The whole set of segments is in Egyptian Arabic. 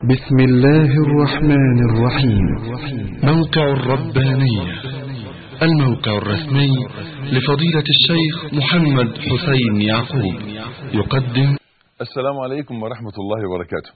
بسم الله الرحمن الرحيم موقع الربانية الموقع الرسمي لفضيلة الشيخ محمد حسين يعقوب يقدم السلام عليكم ورحمة الله وبركاته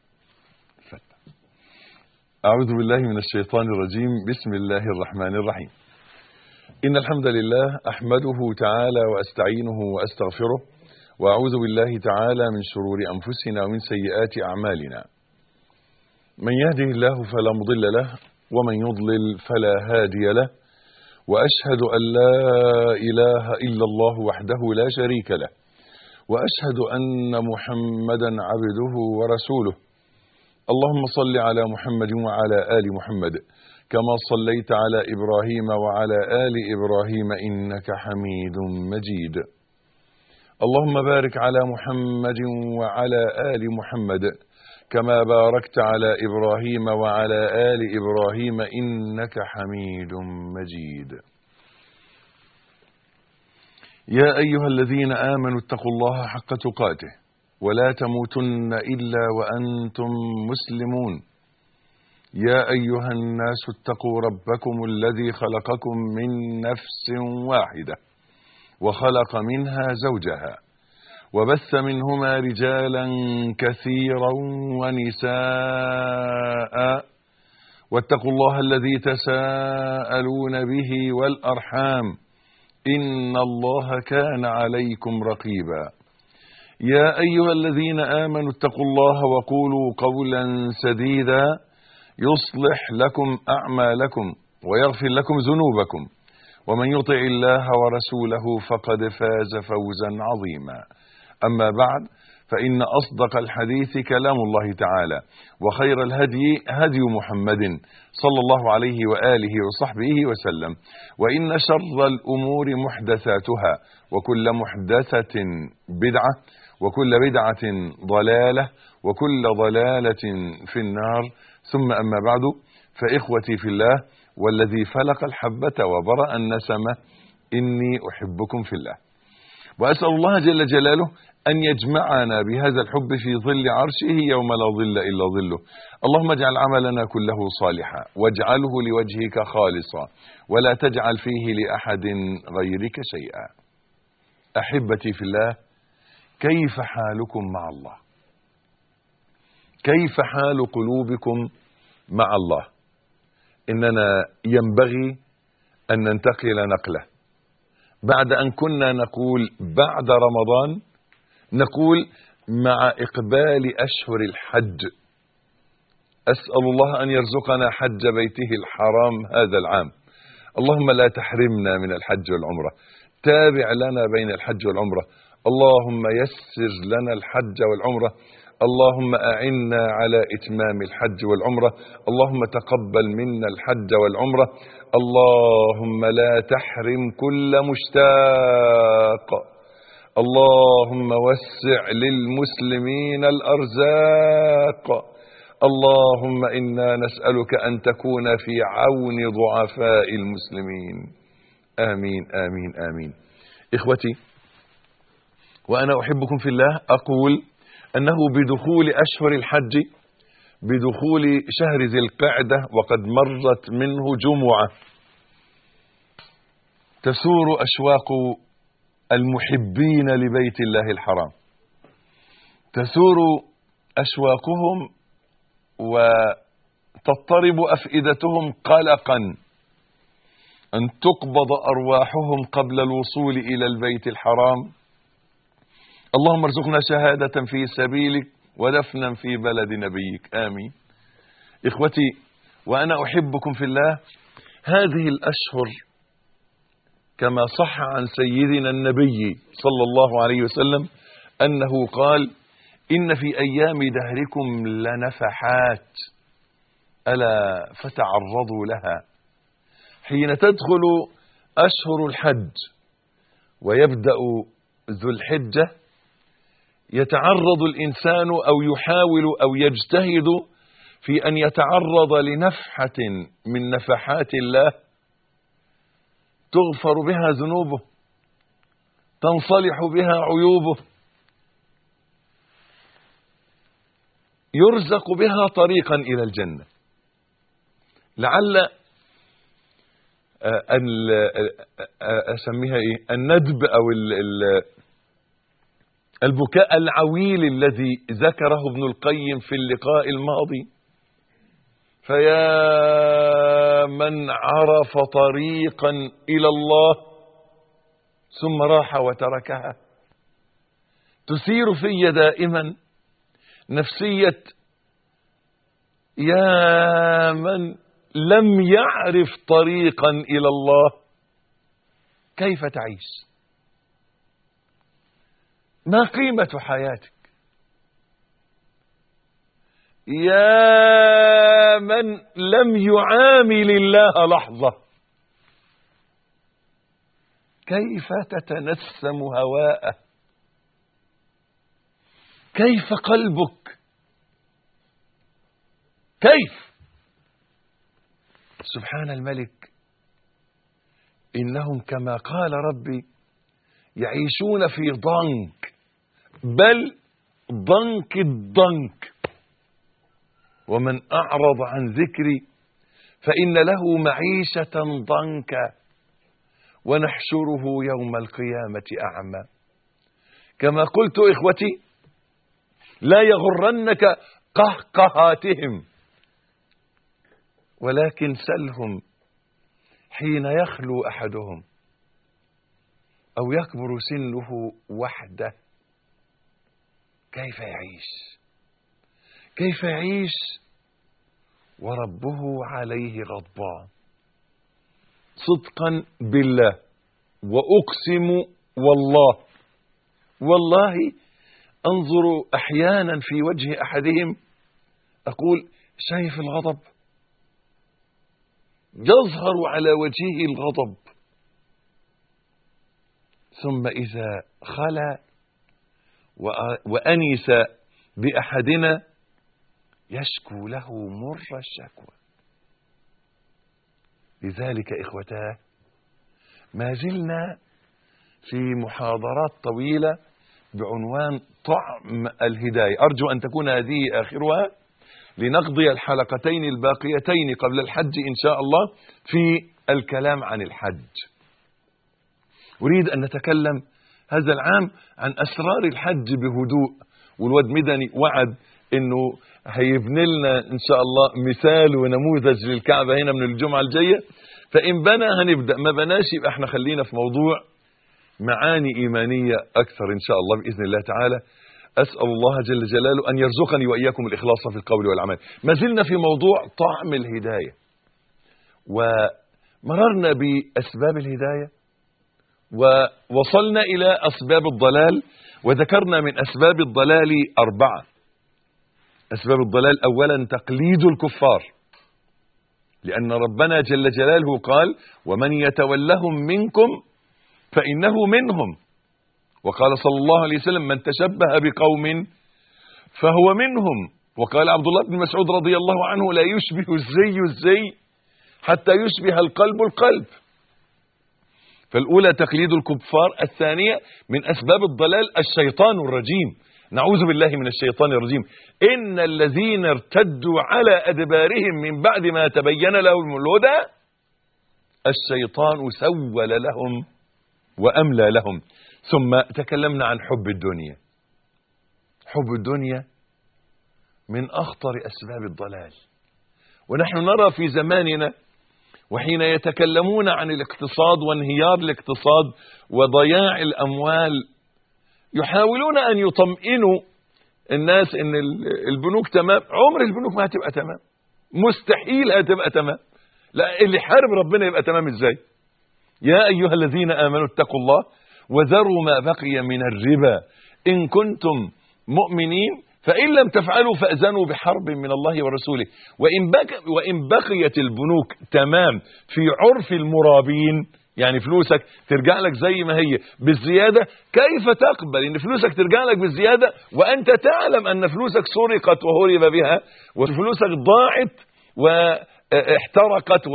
أعوذ بالله من الشيطان الرجيم بسم الله الرحمن الرحيم إن الحمد لله أحمده تعالى وأستعينه وأستغفره وأعوذ بالله تعالى من شرور أنفسنا ومن سيئات أعمالنا من يهده الله فلا مضل له ومن يضلل فلا هادي له وأشهد أن لا إله إلا الله وحده لا شريك له وأشهد أن محمدا عبده ورسوله اللهم صل على محمد وعلى آل محمد كما صليت على إبراهيم وعلى آل إبراهيم إنك حميد مجيد اللهم بارك على محمد وعلى آل محمد كما باركت على إبراهيم وعلى آل إبراهيم إنك حميد مجيد يا أيها الذين آمنوا اتقوا الله حق تقاته ولا تموتن إلا وأنتم مسلمون يا أيها الناس اتقوا ربكم الذي خلقكم من نفس واحدة وخلق منها زوجها وبث منهما رجالا كثيرا ونساء واتقوا الله الذي تساءلون به والأرحام إن الله كان عليكم رقيبا يا أيها الذين آمنوا اتقوا الله وقولوا قولا سديدا يصلح لكم أعمالكم ويغفر لكم ذنوبكم ومن يطع الله ورسوله فقد فاز فوزا عظيما أما بعد فإن أصدق الحديث كلام الله تعالى وخير الهدي هدي محمد صلى الله عليه وآله وصحبه وسلم وإن شر الأمور محدثاتها وكل محدثة بدعة وكل بدعة ضلالة وكل ضلالة في النار ثم أما بعد فإخوتي في الله والذي فلق الحبة وبرأ النسمة إني أحبكم في الله وأسأل الله جل جلاله أن يجمعنا بهذا الحب في ظل عرشه يوم لا ظل إلا ظله اللهم اجعل عملنا كله صالحا واجعله لوجهك خالصا ولا تجعل فيه لأحد غيرك شيئا أحبتي في الله كيف حالكم مع الله كيف حال قلوبكم مع الله إننا ينبغي أن ننتقل نقلة بعد أن كنا نقول بعد رمضان نقول مع إقبال أشهر الحج أسأل الله أن يرزقنا حج بيته الحرام هذا العام اللهم لا تحرمنا من الحج والعمرة تابع لنا بين الحج والعمرة اللهم يسر لنا الحج والعمرة اللهم أعنا على إتمام الحج والعمرة اللهم تقبل منا الحج والعمرة اللهم لا تحرم كل مشتاق اللهم وسع للمسلمين الأرزاق اللهم إنا نسألك أن تكون في عون ضعفاء المسلمين آمين آمين آمين إخوتي وأنا أحبكم في الله أقول أنه بدخول أشهر الحج بدخول شهر ذي القعدة وقد مرت منه جمعة تسور أشواق المحبين لبيت الله الحرام تسور أشواقهم وتضطرب أفئدتهم قلقا أن تقبض أرواحهم قبل الوصول إلى البيت الحرام اللهم ارزقنا شهادة في سبيلك ودفنا في بلد نبيك آمين إخوتي وأنا أحبكم في الله هذه الأشهر كما صح عن سيدنا النبي صلى الله عليه وسلم أنه قال إن في أيام دهركم لنفحات ألا فتعرضوا لها حين تدخل أشهر الحج ويبدأ ذو الحجة يتعرض الإنسان أو يحاول أو يجتهد في أن يتعرض لنفحة من نفحات الله تغفر بها ذنوبه تنصلح بها عيوبه يرزق بها طريقا إلى الجنة لعل آه، ال- آه، أسميها إيه الندب أو ال- ال- البكاء العويل الذي ذكره ابن القيم في اللقاء الماضي فيا من عرف طريقا إلى الله ثم راح وتركها تثير في دائما نفسية يا من لم يعرف طريقا إلى الله كيف تعيش ما قيمة حياتك يا من لم يعامل الله لحظة كيف تتنسم هواءه كيف قلبك كيف سبحان الملك إنهم كما قال ربي يعيشون في ضنك بل ضنك الضنك ومن أعرض عن ذكري فإن له معيشة ضنكا ونحشره يوم القيامة أعمى كما قلت إخوتي لا يغرنك قهقهاتهم ولكن سلهم حين يخلو أحدهم أو يكبر سنه وحده كيف يعيش كيف يعيش وربه عليه غضبان صدقا بالله وأقسم والله والله أنظر أحيانا في وجه أحدهم أقول شايف الغضب يظهر على وجهه الغضب ثم إذا خلا وأنس بأحدنا يشكو له مر الشكوى لذلك إخوتاه ما زلنا في محاضرات طويلة بعنوان طعم الهداية أرجو أن تكون هذه آخرها لنقضي الحلقتين الباقيتين قبل الحج إن شاء الله في الكلام عن الحج أريد أن نتكلم هذا العام عن أسرار الحج بهدوء والواد مدني وعد أنه هيبني لنا إن شاء الله مثال ونموذج للكعبة هنا من الجمعة الجاية فإن بنى هنبدأ ما بناش يبقى احنا خلينا في موضوع معاني إيمانية أكثر إن شاء الله بإذن الله تعالى أسأل الله جل جلاله أن يرزقني وإياكم الإخلاص في القول والعمل ما زلنا في موضوع طعم الهداية ومررنا بأسباب الهداية ووصلنا إلى أسباب الضلال وذكرنا من أسباب الضلال أربعة أسباب الضلال أولا تقليد الكفار لأن ربنا جل جلاله قال ومن يتولهم منكم فإنه منهم وقال صلى الله عليه وسلم من تشبه بقوم فهو منهم وقال عبد الله بن مسعود رضي الله عنه لا يشبه الزي الزي حتى يشبه القلب القلب فالأولى تقليد الكفار الثانية من أسباب الضلال الشيطان الرجيم نعوذ بالله من الشيطان الرجيم إن الذين ارتدوا على أدبارهم من بعد ما تبين لهم الهدى الشيطان سول لهم وأملى لهم ثم تكلمنا عن حب الدنيا حب الدنيا من أخطر أسباب الضلال ونحن نرى في زماننا وحين يتكلمون عن الاقتصاد وانهيار الاقتصاد وضياع الأموال يحاولون أن يطمئنوا الناس ان البنوك تمام عمر البنوك ما هتبقى تمام مستحيل هتبقى تمام لا اللي حارب ربنا يبقى تمام ازاي يا ايها الذين امنوا اتقوا الله وذروا ما بقي من الربا ان كنتم مؤمنين فان لم تفعلوا فاذنوا بحرب من الله ورسوله وان بقى وان بقيت البنوك تمام في عرف المرابين يعني فلوسك ترجع لك زي ما هي بالزيادة كيف تقبل ان فلوسك ترجع لك بالزيادة وانت تعلم ان فلوسك سرقت وهرب بها وفلوسك ضاعت واحترقت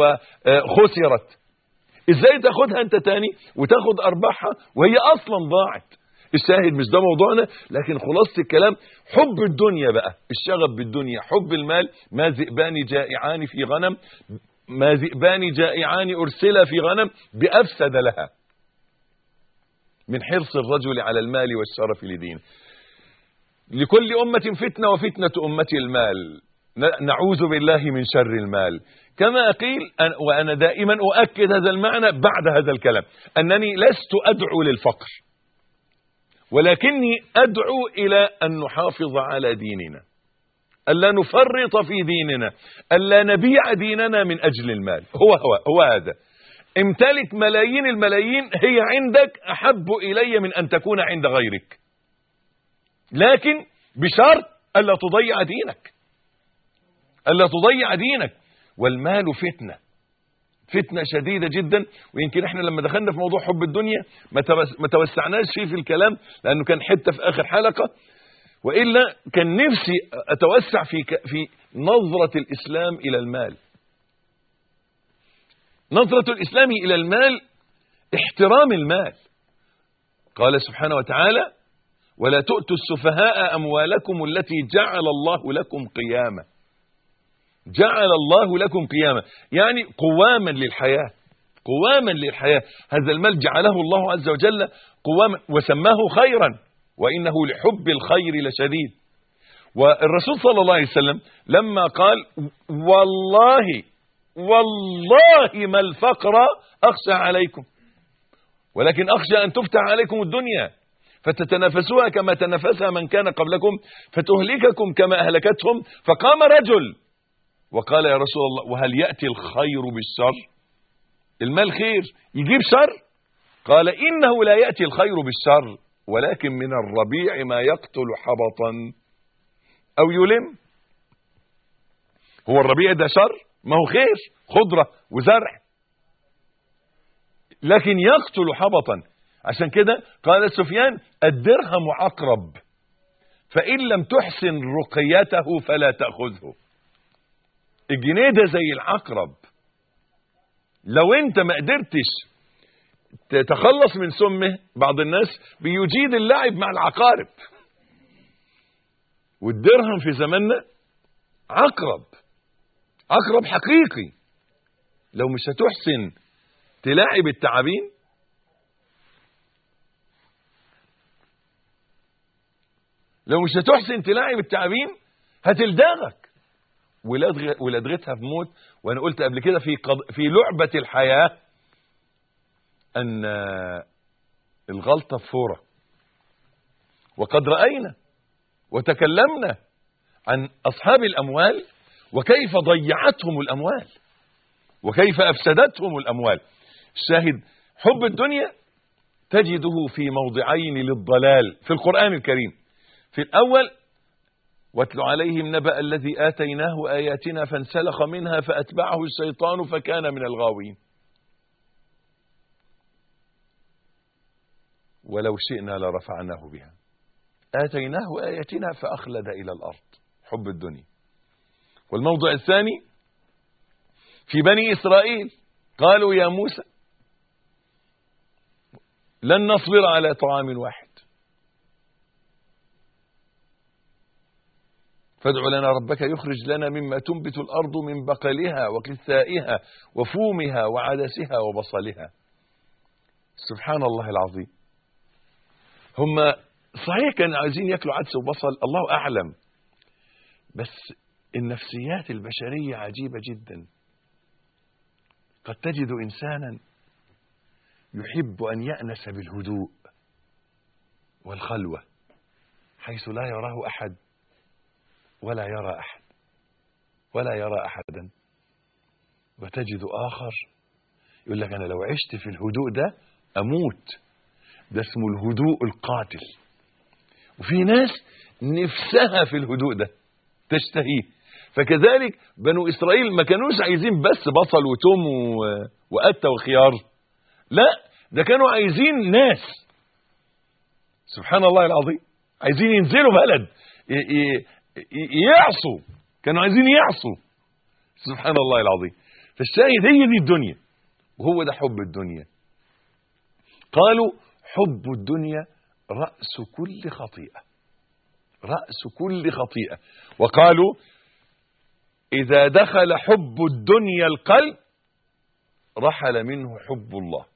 وخسرت ازاي تاخدها انت تاني وتاخد ارباحها وهي اصلا ضاعت الشاهد مش ده موضوعنا لكن خلاصة الكلام حب الدنيا بقى الشغف بالدنيا حب المال ما ذئبان جائعان في غنم ما ذئبان جائعان أرسل في غنم بأفسد لها من حرص الرجل على المال والشرف لدينه لكل أمة فتنة وفتنة أمتي المال نعوذ بالله من شر المال كما قيل وأنا دائما أؤكد هذا المعنى بعد هذا الكلام أنني لست أدعو للفقر ولكني أدعو إلى أن نحافظ على ديننا ألا نفرط في ديننا ألا نبيع ديننا من أجل المال هو هو, هو هذا امتلك ملايين الملايين هي عندك أحب إلي من أن تكون عند غيرك لكن بشرط ألا تضيع دينك ألا تضيع دينك والمال فتنة فتنة شديدة جدا ويمكن احنا لما دخلنا في موضوع حب الدنيا ما توسعناش فيه في الكلام لأنه كان حتة في آخر حلقة وإلا كان نفسي أتوسع في, في نظرة الإسلام إلى المال نظرة الإسلام إلى المال احترام المال قال سبحانه وتعالى ولا تؤتوا السفهاء أموالكم التي جعل الله لكم قيامة جعل الله لكم قيامة يعني قواما للحياة قواما للحياة هذا المال جعله الله عز وجل قواما وسماه خيرا وإنه لحب الخير لشديد والرسول صلى الله عليه وسلم لما قال والله والله ما الفقر أخشى عليكم ولكن أخشى أن تفتح عليكم الدنيا فتتنافسوها كما تنافسها من كان قبلكم فتهلككم كما أهلكتهم فقام رجل وقال يا رسول الله وهل يأتي الخير بالشر المال خير يجيب شر قال إنه لا يأتي الخير بالشر ولكن من الربيع ما يقتل حبطا أو يلم هو الربيع ده شر ما هو خير خضرة وزرع لكن يقتل حبطا عشان كده قال سفيان الدرهم عقرب فإن لم تحسن رقيته فلا تأخذه الجنيه ده زي العقرب لو انت ما قدرتش تتخلص من سمه بعض الناس بيجيد اللعب مع العقارب والدرهم في زماننا عقرب عقرب حقيقي لو مش هتحسن تلاعب التعابين لو مش هتحسن تلاعب التعابين هتلدغك ولدغتها في موت وانا قلت قبل كده في قض... في لعبة الحياة ان الغلطة فورة وقد رأينا وتكلمنا عن اصحاب الاموال وكيف ضيعتهم الاموال وكيف افسدتهم الاموال الشاهد حب الدنيا تجده في موضعين للضلال في القرآن الكريم في الاول واتل عليهم نبأ الذي آتيناه آياتنا فانسلخ منها فأتبعه الشيطان فكان من الغاوين ولو شئنا لرفعناه بها آتيناه آياتنا فأخلد إلى الأرض حب الدنيا والموضع الثاني في بني إسرائيل قالوا يا موسى لن نصبر على طعام واحد فادع لنا ربك يخرج لنا مما تنبت الأرض من بقلها وكثائها وفومها وعدسها وبصلها سبحان الله العظيم هم صحيح كانوا عايزين ياكلوا عدس وبصل الله أعلم بس النفسيات البشرية عجيبة جدا قد تجد إنسانا يحب أن يأنس بالهدوء والخلوة حيث لا يراه أحد ولا يرى أحد ولا يرى أحدا وتجد آخر يقول لك أنا لو عشت في الهدوء ده أموت ده اسمه الهدوء القاتل وفي ناس نفسها في الهدوء ده تشتهيه فكذلك بنو إسرائيل ما كانوش عايزين بس بصل وتوم وقتة وخيار لا ده كانوا عايزين ناس سبحان الله العظيم عايزين ينزلوا بلد يعصوا كانوا عايزين يعصوا سبحان الله العظيم فالشاهد هي دي الدنيا وهو ده حب الدنيا قالوا حب الدنيا رأس كل خطيئة رأس كل خطيئة وقالوا إذا دخل حب الدنيا القلب رحل منه حب الله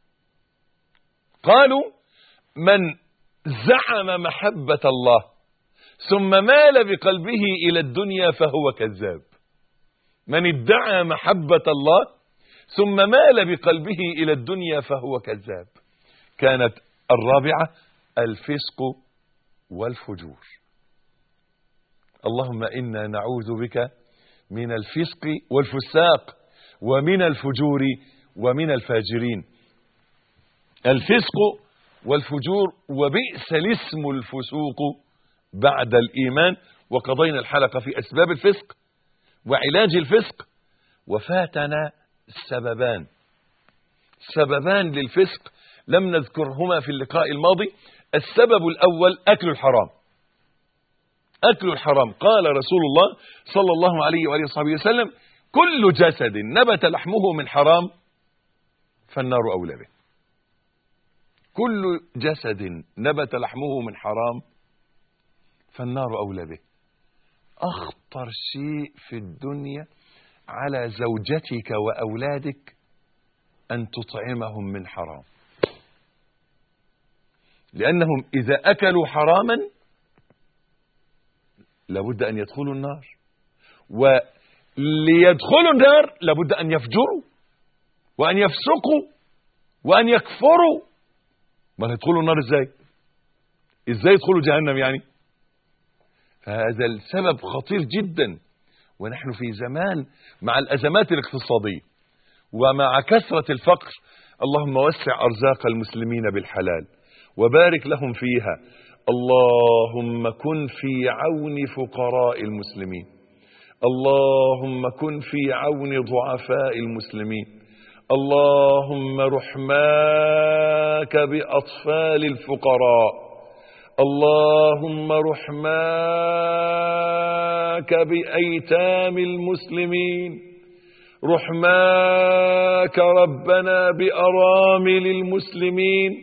قالوا من زعم محبة الله ثم مال بقلبه إلى الدنيا فهو كذاب من ادعى محبة الله ثم مال بقلبه إلى الدنيا فهو كذاب كانت الرابعة الفسق والفجور اللهم إنا نعوذ بك من الفسق والفساق ومن الفجور ومن الفاجرين الفسق والفجور وبئس الاسم الفسوق بعد الإيمان وقضينا الحلقة في أسباب الفسق وعلاج الفسق وفاتنا سببان سببان للفسق لم نذكرهما في اللقاء الماضي السبب الأول أكل الحرام أكل الحرام قال رسول الله صلى الله عليه وآله وصحبه وسلم كل جسد نبت لحمه من حرام فالنار أولى به كل جسد نبت لحمه من حرام فالنار أولى به أخطر شيء في الدنيا على زوجتك وأولادك أن تطعمهم من حرام لأنهم إذا أكلوا حراما لابد أن يدخلوا النار وليدخلوا النار لابد أن يفجروا وأن يفسقوا وأن يكفروا ما يدخلوا النار ازاي ازاي يدخلوا جهنم يعني فهذا السبب خطير جدا ونحن في زمان مع الأزمات الاقتصادية ومع كثرة الفقر اللهم وسع أرزاق المسلمين بالحلال وبارك لهم فيها اللهم كن في عون فقراء المسلمين اللهم كن في عون ضعفاء المسلمين اللهم رحماك بأطفال الفقراء اللهم رحماك بأيتام المسلمين رحماك ربنا بأرامل المسلمين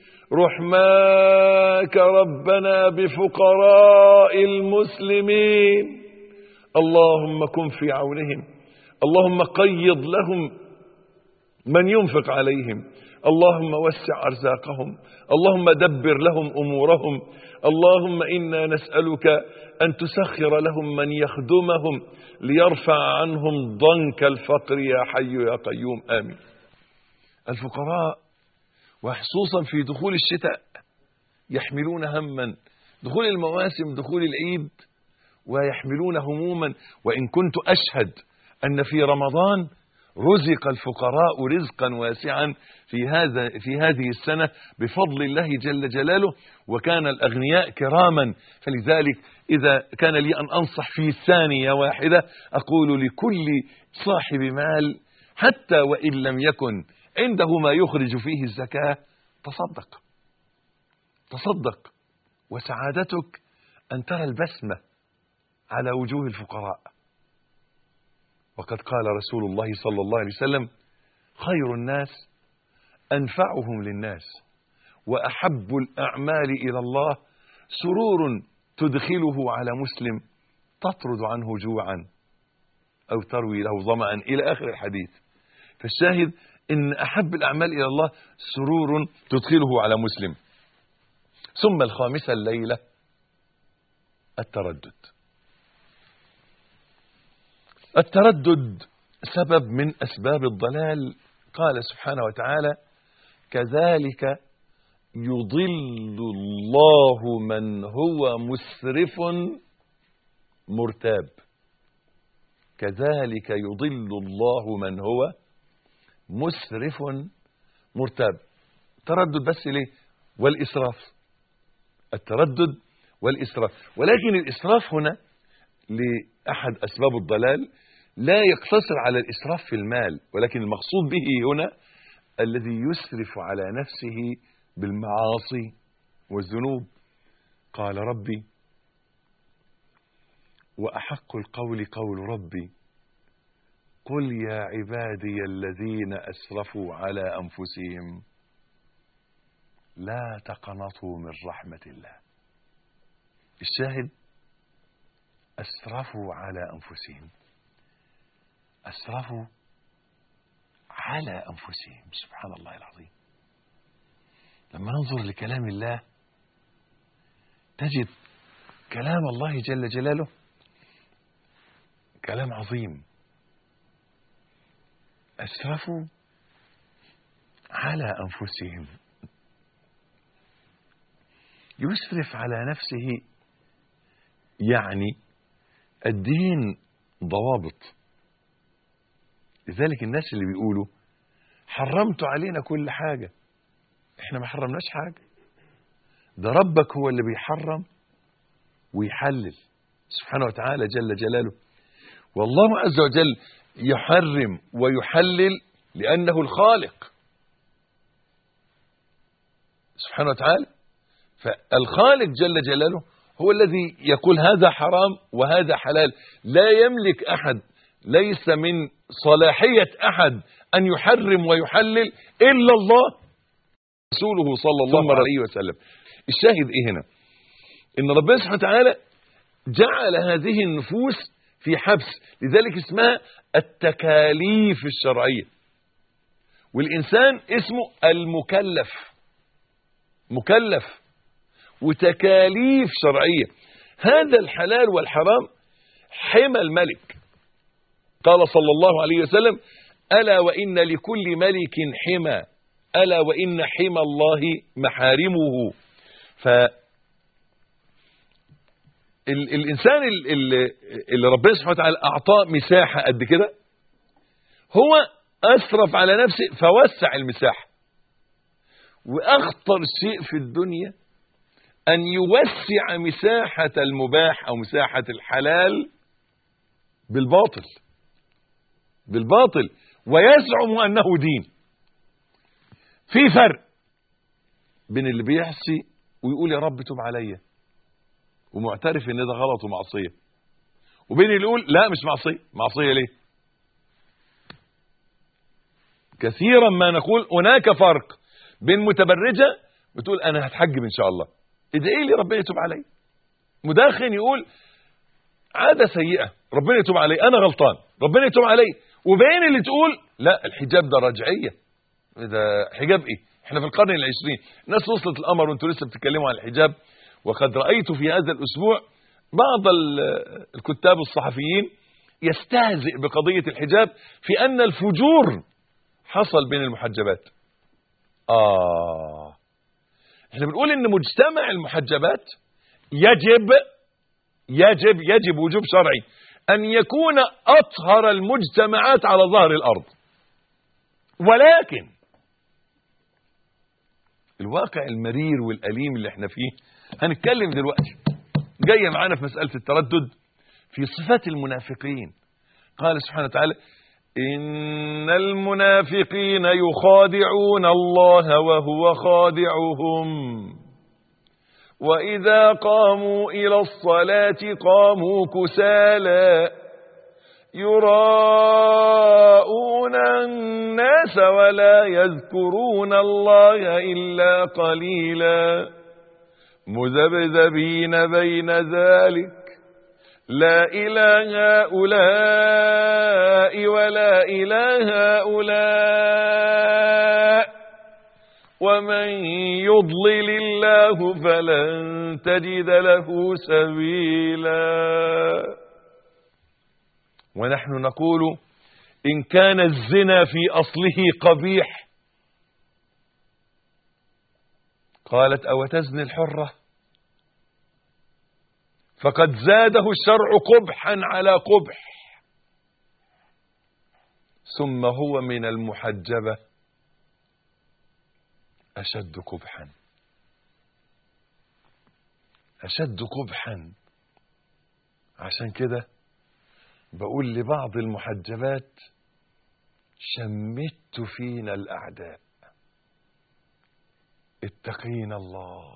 رحماك ربنا بفقراء المسلمين اللهم كن في عونهم اللهم قيض لهم من ينفق عليهم اللهم وسع أرزاقهم اللهم دبر لهم أمورهم اللهم إنا نسألك أن تسخر لهم من يخدمهم ليرفع عنهم ضنك الفقر يا حي يا قيوم آمين الفقراء وخصوصا في دخول الشتاء يحملون هما دخول المواسم دخول العيد ويحملون هموما وإن كنت أشهد أن في رمضان رزق الفقراء رزقا واسعا في هذا في هذه السنة بفضل الله جل جلاله وكان الأغنياء كراما فلذلك إذا كان لي أن أنصح في ثانية واحدة أقول لكل صاحب مال حتى وإن لم يكن عنده ما يخرج فيه الزكاة تصدق تصدق وسعادتك أن ترى البسمة على وجوه الفقراء وقد قال رسول الله صلى الله عليه وسلم خير الناس أنفعهم للناس وأحب الأعمال إلى الله سرور تدخله على مسلم تطرد عنه جوعا أو تروي له ظمأ إلى آخر الحديث فالشاهد إن أحب الأعمال إلى الله سرور تدخله على مسلم ثم الخامسة الليلة التردد التردد سبب من أسباب الضلال قال سبحانه وتعالى كذلك يضل الله من هو مسرف مرتاب كذلك يضل الله من هو مسرف مرتاب تردد بس ليه والإسراف التردد والإسراف ولكن الإسراف هنا لأحد أسباب الضلال لا يقتصر على الإسراف في المال ولكن المقصود به هنا الذي يسرف على نفسه بالمعاصي والذنوب قال ربي وأحق القول قول ربي قل يا عبادي الذين أسرفوا على أنفسهم لا تقنطوا من رحمة الله الشاهد أسرفوا على أنفسهم أسرفوا على أنفسهم سبحان الله العظيم لما ننظر لكلام الله تجد كلام الله جل جلاله كلام عظيم أسرفوا على أنفسهم يسرف على نفسه يعني الدين ضوابط لذلك الناس اللي بيقولوا حرمت علينا كل حاجة احنا ما حرمناش حاجة ده ربك هو اللي بيحرم ويحلل سبحانه وتعالى جل جلاله والله عز وجل يحرم ويحلل لأنه الخالق سبحانه وتعالى فالخالق جل جلاله هو الذي يقول هذا حرام وهذا حلال لا يملك أحد ليس من صلاحية أحد أن يحرم ويحلل إلا الله رسوله صلى الله عليه وسلم الشاهد إيه هنا إن ربنا سبحانه وتعالى جعل هذه النفوس في حبس لذلك اسمها التكاليف الشرعية والإنسان اسمه المكلف مكلف وتكاليف شرعية هذا الحلال والحرام حمى الملك قال صلى الله عليه وسلم ألا وإن لكل ملك حمى ألا وإن حمى الله محارمه ف ال الإنسان اللي, اللي ربنا سبحانه وتعالى أعطاه مساحة قد كده هو أسرف على نفسه فوسع المساحة وأخطر شيء في الدنيا أن يوسع مساحة المباح أو مساحة الحلال بالباطل بالباطل ويزعم أنه دين في فرق بين اللي بيحسي ويقول يا رب توب عليا ومعترف ان ده غلط ومعصيه وبين اللي يقول لا مش معصيه معصيه ليه كثيرا ما نقول هناك فرق بين متبرجه بتقول انا هتحجب ان شاء الله ادعي لي ربنا يتوب علي مدخن يقول عاده سيئه ربنا يتوب علي انا غلطان ربنا يتوب علي وبين اللي تقول لا الحجاب ده رجعيه ده حجاب ايه احنا في القرن العشرين الناس وصلت القمر وانتوا لسه بتتكلموا عن الحجاب وقد رأيت في هذا الأسبوع بعض الكتاب الصحفيين يستهزئ بقضية الحجاب في أن الفجور حصل بين المحجبات آه احنا بنقول ان مجتمع المحجبات يجب يجب يجب وجوب شرعي أن يكون أطهر المجتمعات على ظهر الأرض ولكن الواقع المرير والأليم اللي احنا فيه هنتكلم دلوقتي جاية معانا في مسألة التردد في صفات المنافقين قال سبحانه وتعالى إن المنافقين يخادعون الله وهو خادعهم وإذا قاموا إلى الصلاة قاموا كسالى يراءون الناس ولا يذكرون الله إلا قليلا مذبذبين بين ذلك لا إله هؤلاء ولا إله هؤلاء ومن يضلل الله فلن تجد له سبيلا ونحن نقول إن كان الزنا في أصله قبيح قالت أو تزني الحرة فقد زاده الشرع قبحا على قبح ثم هو من المحجبة أشد قبحا أشد قبحا عشان كده بقول لبعض المحجبات شمت فينا الأعداء اتقين الله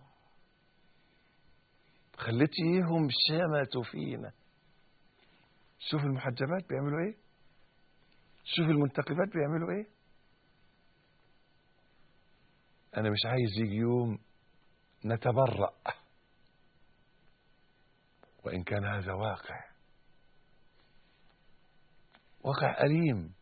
خليتيهم شمتوا فينا شوف المحجبات بيعملوا ايه شوف المنتقبات بيعملوا ايه أنا مش عايز يجي يوم نتبرأ وإن كان هذا واقع واقع أليم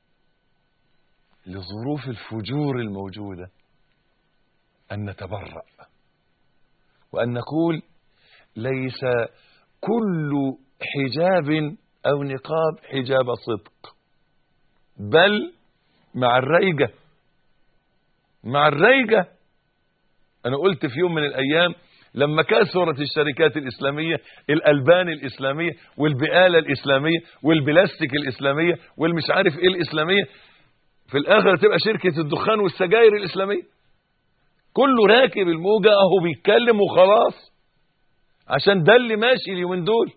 لظروف الفجور الموجودة أن نتبرأ وأن نقول ليس كل حجاب أو نقاب حجاب صدق بل مع الريجة مع الريجة أنا قلت في يوم من الأيام لما كثرت الشركات الإسلامية الألبان الإسلامية والبقالة الإسلامية والبلاستيك الإسلامية والمش عارف إيه الإسلامية في الآخر تبقى شركة الدخان والسجاير الإسلامية كله راكب الموجة أهو بيتكلم وخلاص عشان ده اللي ماشي اليومين دول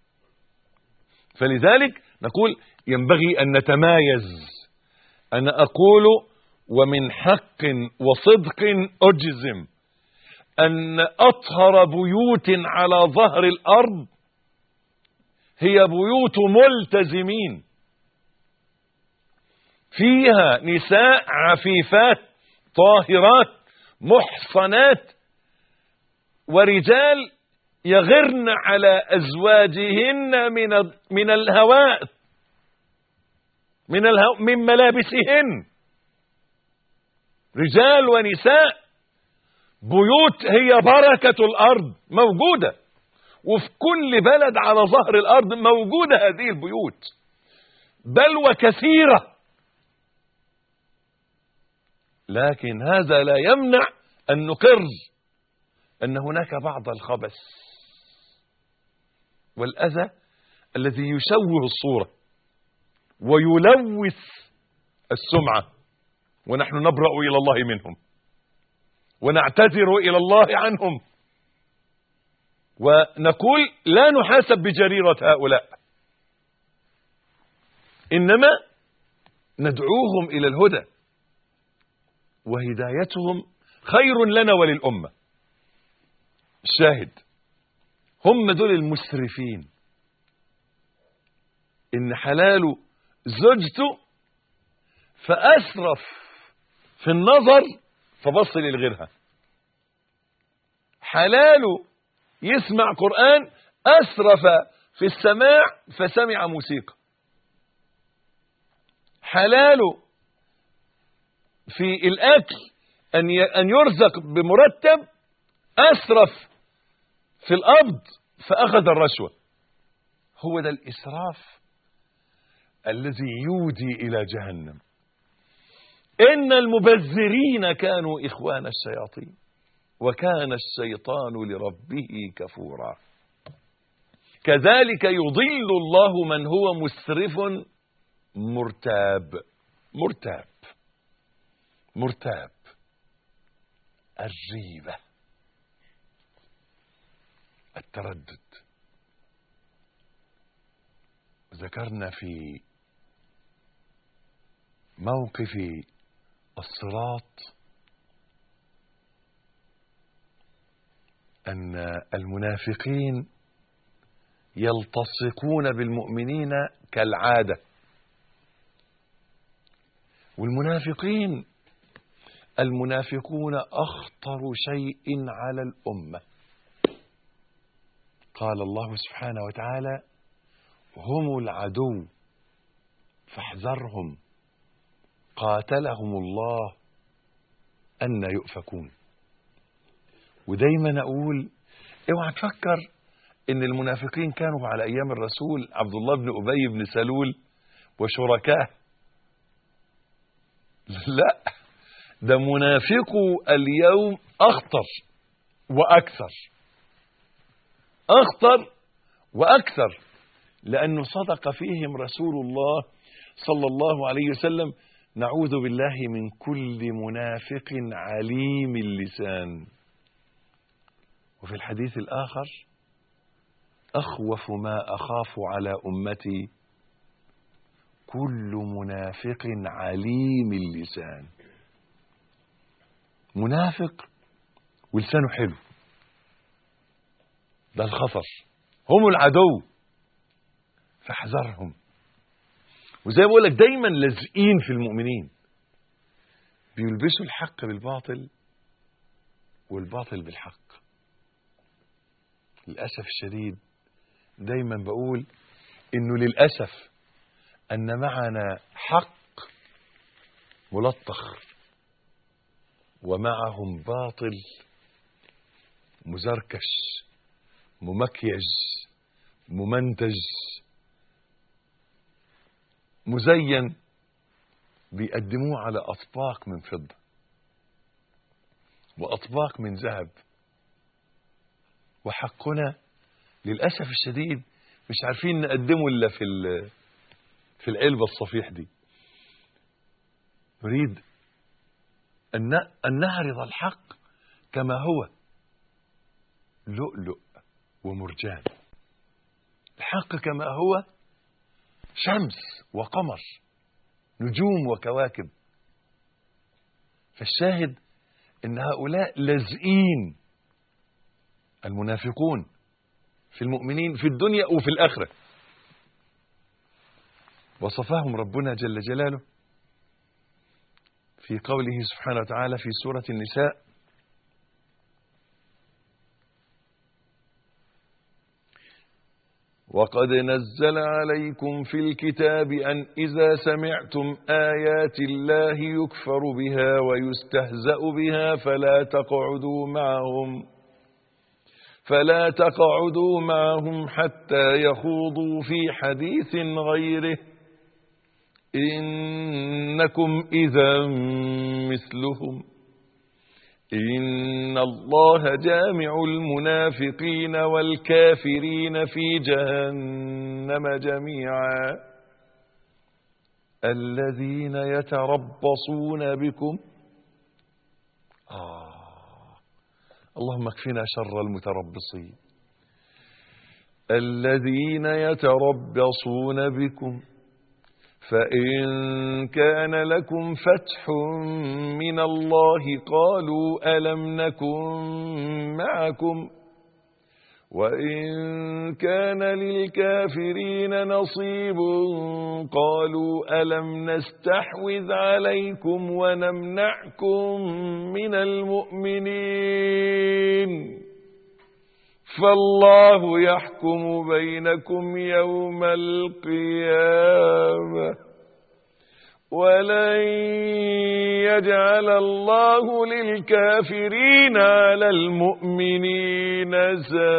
فلذلك نقول ينبغي أن نتمايز أنا أقول ومن حق وصدق أجزم أن أطهر بيوت على ظهر الأرض هي بيوت ملتزمين فيها نساء عفيفات طاهرات محصنات ورجال يغرن على أزواجهن من من الهواء من الهو من ملابسهن رجال ونساء بيوت هي بركة الأرض موجودة وفي كل بلد على ظهر الأرض موجودة هذه البيوت بل وكثيرة لكن هذا لا يمنع أن نقر أن هناك بعض الخبث والأذى الذي يشوه الصورة ويلوث السمعة ونحن نبرأ إلى الله منهم ونعتذر إلى الله عنهم ونقول لا نحاسب بجريرة هؤلاء إنما ندعوهم إلى الهدى وهدايتهم خير لنا وللأمة الشاهد هم دول المسرفين إن حلاله زوجته فأسرف في النظر فبص لغيرها حلاله يسمع قرآن أسرف في السماع فسمع موسيقى حلاله في الأكل أن أن يرزق بمرتب أسرف في القبض فأخذ الرشوة هو ده الإسراف الذي يودي إلى جهنم إن المبذرين كانوا إخوان الشياطين وكان الشيطان لربه كفورا كذلك يضل الله من هو مسرف مرتاب مرتاب مرتاب الريبة التردد ذكرنا في موقف الصراط أن المنافقين يلتصقون بالمؤمنين كالعادة والمنافقين المنافقون أخطر شيء على الأمة قال الله سبحانه وتعالى هم العدو فاحذرهم قاتلهم الله أن يؤفكون ودايما أقول اوعى تفكر ان المنافقين كانوا على ايام الرسول عبد الله بن ابي بن سلول وشركاه لا ده منافقو اليوم اخطر واكثر اخطر واكثر لانه صدق فيهم رسول الله صلى الله عليه وسلم نعوذ بالله من كل منافق عليم اللسان وفي الحديث الآخر أخوف ما أخاف على أمتي كل منافق عليم اللسان منافق ولسانه حلو ده الخطر هم العدو فاحذرهم وزي ما بقول لك دايما لازقين في المؤمنين بيلبسوا الحق بالباطل والباطل بالحق للأسف الشديد دايما بقول انه للأسف ان معنا حق ملطخ ومعهم باطل مزركش ممكيج ممنتج مزين بيقدموه على أطباق من فضة وأطباق من ذهب وحقنا للأسف الشديد مش عارفين نقدمه إلا في في العلبة الصفيح دي نريد أن نعرض الحق كما هو لؤلؤ ومرجان الحق كما هو شمس وقمر نجوم وكواكب فالشاهد ان هؤلاء لازقين المنافقون في المؤمنين في الدنيا وفي الاخره وصفهم ربنا جل جلاله في قوله سبحانه وتعالى في سوره النساء وقد نزل عليكم في الكتاب أن إذا سمعتم آيات الله يكفر بها ويستهزأ بها فلا تقعدوا معهم فلا تقعدوا معهم حتى يخوضوا في حديث غيره إنكم إذا مثلهم إن الله جامع المنافقين والكافرين في جهنم جميعا الذين يتربصون بكم آه اللهم اكفنا شر المتربصين الذين يتربصون بكم فإن كان لكم فتح من الله قالوا ألم نكن معكم وإن كان للكافرين نصيب قالوا ألم نستحوذ عليكم ونمنعكم من المؤمنين فالله يحكم بينكم يوم القيامة ولن يجعل الله للكافرين على المؤمنين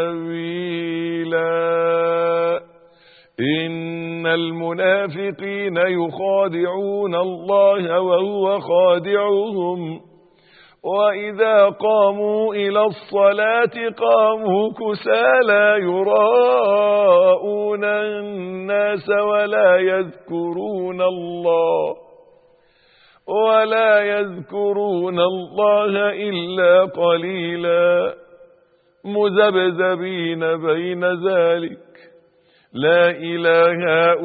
سبيلا إن المنافقين يخادعون الله وهو خادعهم وإذا قاموا إلى الصلاة قاموا كسالى يراءون الناس ولا يذكرون الله ولا يذكرون الله إلا قليلا مذبذبين بين ذلك لا إله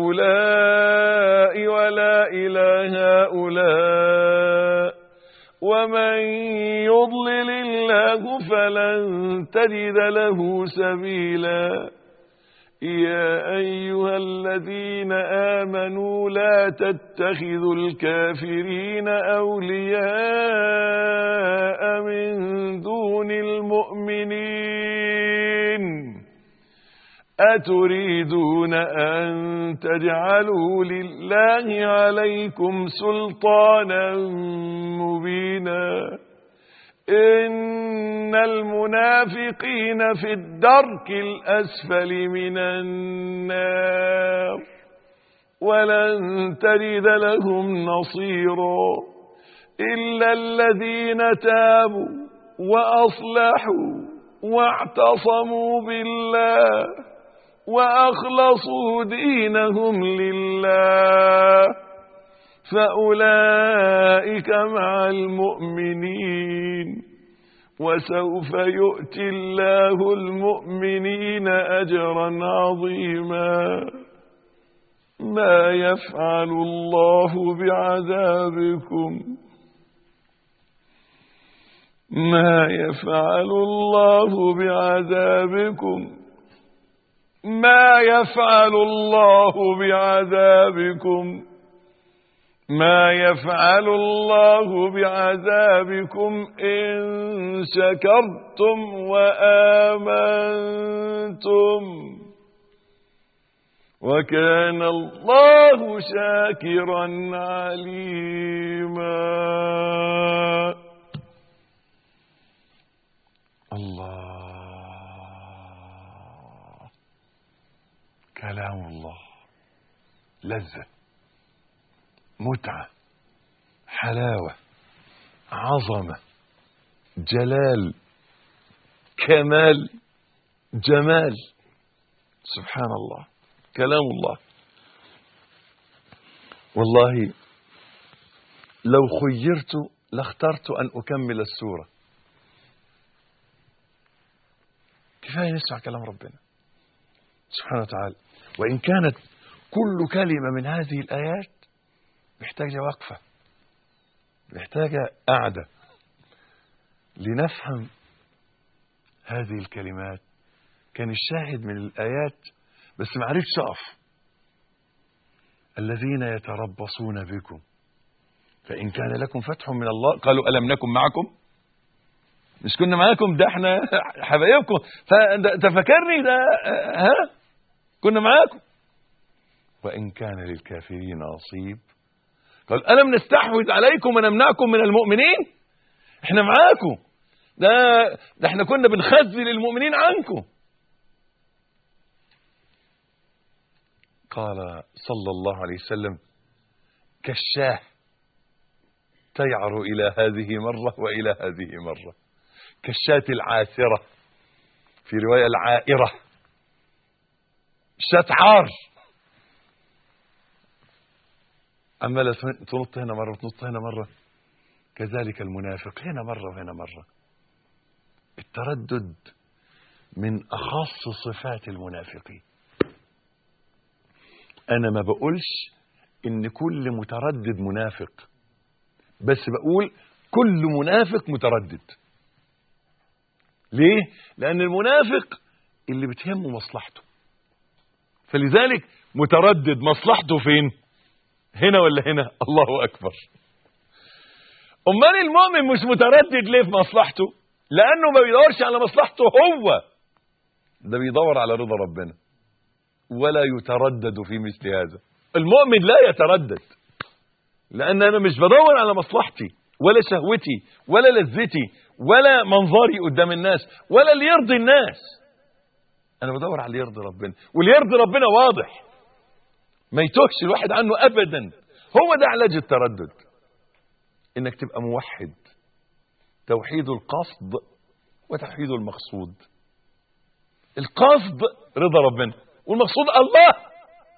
هؤلاء ولا إله هؤلاء ومن يضلل الله فلن تجد له سبيلا يا أيها الذين آمنوا لا تتخذوا الكافرين أولياء من دون المؤمنين أتريدون أن تجعلوا لله عليكم سلطانا مبينا إن المنافقين في الدرك الأسفل من النار ولن تجد لهم نصيرا إلا الذين تابوا وأصلحوا واعتصموا بالله وأخلصوا دينهم لله فأولئك مع المؤمنين وسوف يؤتي الله المؤمنين أجرا عظيما ما يفعل الله بعذابكم ما يفعل الله بعذابكم ما يفعل الله بعذابكم ما يفعل الله بعذابكم إن شكرتم وآمنتم وكان الله شاكرا عليما الله كلام الله لذة متعة حلاوة عظمة جلال كمال جمال سبحان الله كلام الله والله لو خيرت لاخترت أن أكمل السورة كفاية نسمع كلام ربنا سبحانه وتعالى وإن كانت كل كلمة من هذه الآيات محتاجة وقفة محتاجة قعدة لنفهم هذه الكلمات كان الشاهد من الآيات بس ما عرفتش أقف الذين يتربصون بكم فإن كان لكم فتح من الله قالوا ألم نكن معكم مش كنا معاكم ده احنا حبايبكم فانت فاكرني ده ها كنا معاكم وإن كان للكافرين نصيب قال ألم نستحوذ عليكم ونمنعكم من المؤمنين احنا معاكم ده ده احنا كنا بنخزل المؤمنين عنكم قال صلى الله عليه وسلم كالشاه تيعر إلى هذه مرة وإلى هذه مرة كالشاة العاثرة في رواية العائرة شاة عار عمالة تنط هنا مرة وتنط هنا مرة كذلك المنافق هنا مرة وهنا مرة التردد من أخص صفات المنافقين أنا ما بقولش إن كل متردد منافق بس بقول كل منافق متردد ليه؟ لأن المنافق اللي بتهمه مصلحته فلذلك متردد مصلحته فين؟ هنا ولا هنا؟ الله أكبر أمال المؤمن مش متردد ليه في مصلحته؟ لأنه ما بيدورش على مصلحته هو ده بيدور على رضا ربنا ولا يتردد في مثل هذا المؤمن لا يتردد لأن أنا مش بدور على مصلحتي ولا شهوتي ولا لذتي ولا منظري قدام الناس ولا اللي يرضي الناس أنا بدور على اللي يرضي ربنا واللي يرضي ربنا واضح ما يتوهش الواحد عنه أبدا هو ده علاج التردد إنك تبقى موحد توحيد القصد وتوحيد المقصود القصد رضا ربنا والمقصود الله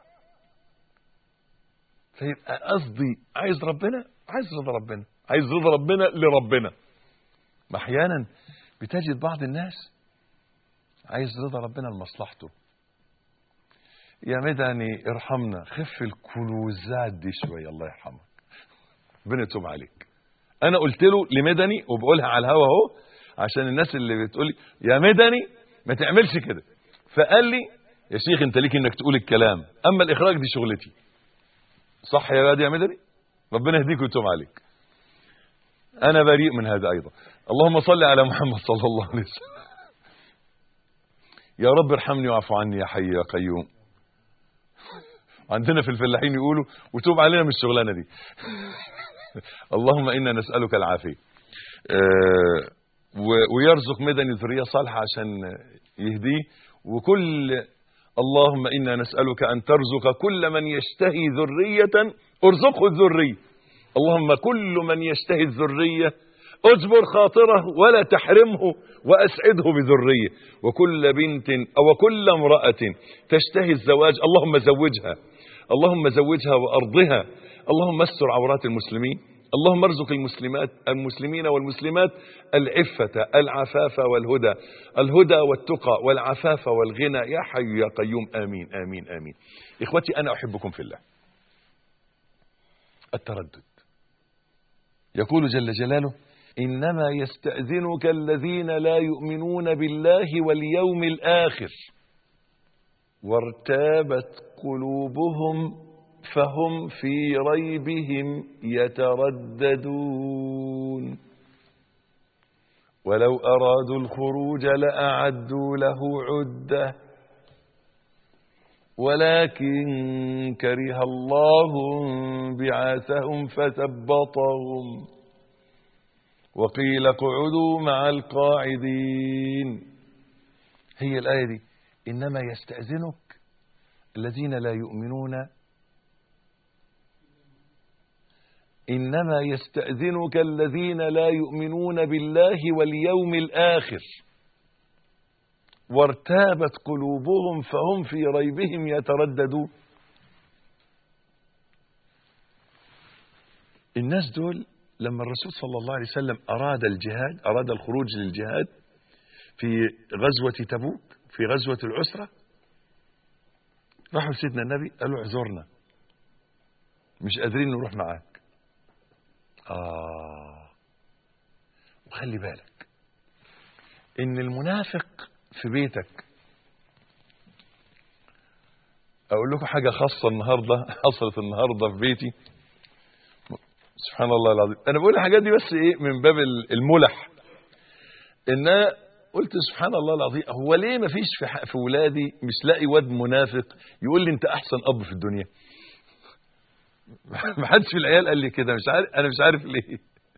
فيبقى قصدي عايز ربنا عايز رضا ربنا عايز رضا ربنا لربنا ما احيانا بتجد بعض الناس عايز رضا ربنا لمصلحته يا مدني ارحمنا خف الكلوزات دي شويه الله يرحمك ربنا يتوب عليك انا قلت له لمدني وبقولها على الهوا اهو عشان الناس اللي بتقول لي يا مدني ما تعملش كده فقال لي يا شيخ انت ليك انك تقول الكلام اما الاخراج دي شغلتي صح يا واد يا مدني ربنا يهديك ويتوب عليك انا بريء من هذا ايضا اللهم صل على محمد صلى الله عليه وسلم يا رب ارحمني واعف عني يا حي يا قيوم عندنا في الفلاحين يقولوا وتوب علينا من الشغلانه دي اللهم انا نسالك العافيه أه ويرزق مدني ذريه صالحه عشان يهديه وكل اللهم انا نسالك ان ترزق كل من يشتهي ذريه ارزقه الذريه اللهم كل من يشتهي الذريه اجبر خاطره ولا تحرمه واسعده بذريه وكل بنت او كل امراه تشتهي الزواج اللهم زوجها اللهم زوجها وارضها اللهم استر عورات المسلمين اللهم ارزق المسلمات المسلمين والمسلمات العفة العفاف والهدى الهدى والتقى والعفاف والغنى يا حي يا قيوم آمين آمين آمين إخوتي أنا أحبكم في الله التردد يقول جل جلاله إنما يستأذنك الذين لا يؤمنون بالله واليوم الآخر وارتابت قلوبهم فهم في ريبهم يترددون ولو أرادوا الخروج لأعدوا له عدة ولكن كره الله بعاثهم فثبطهم وقيل اقعدوا مع القاعدين هي الآية دي إنما يستأذنك الذين لا يؤمنون إنما يستأذنك الذين لا يؤمنون بالله واليوم الآخر وارتابت قلوبهم فهم في ريبهم يترددون الناس دول لما الرسول صلى الله عليه وسلم أراد الجهاد أراد الخروج للجهاد في غزوة تبوك في غزوة العسرة راحوا سيدنا النبي قالوا اعذرنا مش قادرين نروح معاك آه وخلي بالك إن المنافق في بيتك أقول لكم حاجة خاصة النهاردة حصلت النهاردة في بيتي سبحان الله العظيم أنا بقول الحاجات دي بس إيه من باب الملح إن أنا قلت سبحان الله العظيم هو ليه ما فيش في, ح- في ولادي مش لاقي واد منافق يقول لي أنت أحسن أب في الدنيا ما حدش في العيال قال لي كده مش عارف أنا مش عارف ليه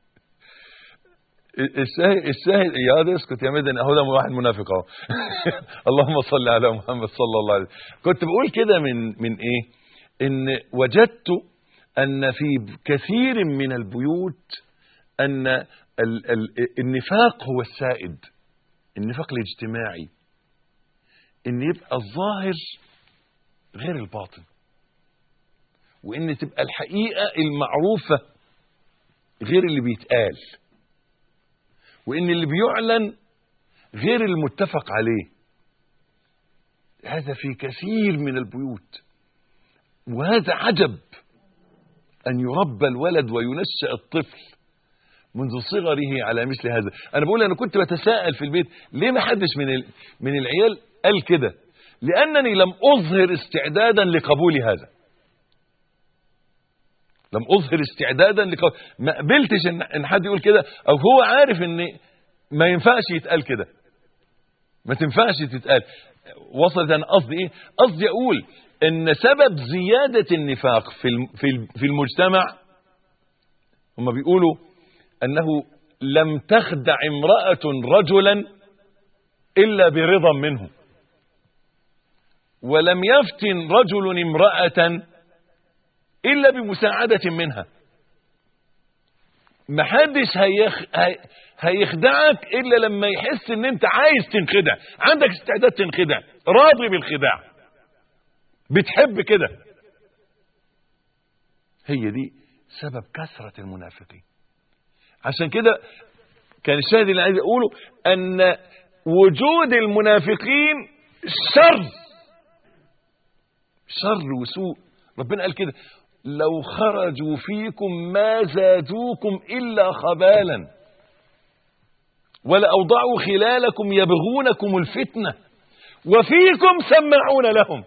الشاهد الشاهد يا ده اسكت يا مدن اهو ده واحد منافق اهو اللهم صل على محمد صلى الله عليه وسلم كنت بقول كده من من ايه ان وجدت ان في كثير من البيوت ان ال ال النفاق هو السائد النفاق الاجتماعي ان يبقى الظاهر غير الباطن وان تبقى الحقيقه المعروفه غير اللي بيتقال وان اللي بيعلن غير المتفق عليه هذا في كثير من البيوت وهذا عجب ان يربى الولد وينشأ الطفل منذ صغره على مثل هذا انا بقول انا كنت بتساءل في البيت ليه ما حدش من ال- من العيال قال كده لانني لم اظهر استعدادا لقبول هذا لم اظهر استعدادا لقبول ما قبلتش ان ان حد يقول كده او هو عارف ان ما ينفعش يتقال كده ما تنفعش تتقال وصلت انا قصدي ايه قصدي اقول ان سبب زياده النفاق في الم- في الم- في المجتمع هم بيقولوا انه لم تخدع امراه رجلا الا برضا منه ولم يفتن رجل امراه الا بمساعده منها محدش هيخ... هي... هيخدعك الا لما يحس ان انت عايز تنخدع عندك استعداد تنخدع راضي بالخداع بتحب كده هي دي سبب كثرة المنافقين عشان كده كان الشاهد اللي عايز اقوله ان وجود المنافقين شر شر وسوء ربنا قال كده لو خرجوا فيكم ما زادوكم الا خبالا ولأوضعوا خلالكم يبغونكم الفتنة وفيكم سماعون لهم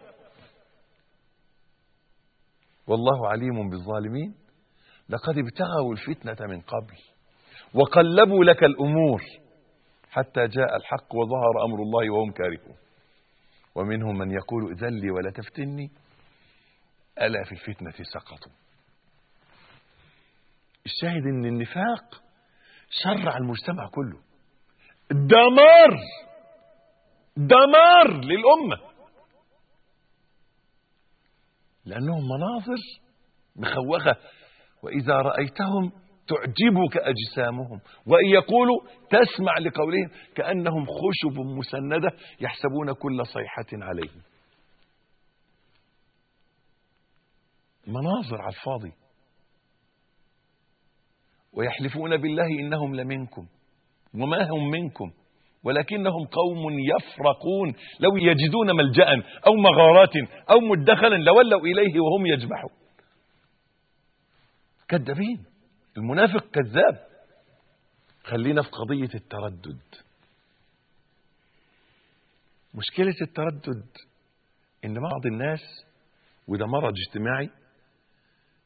والله عليم بالظالمين لقد ابتغوا الفتنة من قبل وقلبوا لك الأمور حتى جاء الحق وظهر أمر الله وهم كارهون ومنهم من يقول ائذن لي ولا تفتني ألا في الفتنة سقطوا الشاهد ان النفاق شر على المجتمع كله دمار دمار للأمة لأنهم مناظر مخوخة وإذا رأيتهم تعجبك أجسامهم وإن يقولوا تسمع لقولهم كأنهم خشب مسندة يحسبون كل صيحة عليهم مناظر على الفاضي ويحلفون بالله إنهم لمنكم وما هم منكم ولكنهم قوم يفرقون لو يجدون ملجأ أو مغارات أو مدخلا لولوا إليه وهم يجمحون كذابين المنافق كذاب خلينا في قضية التردد مشكلة التردد إن بعض الناس وده مرض اجتماعي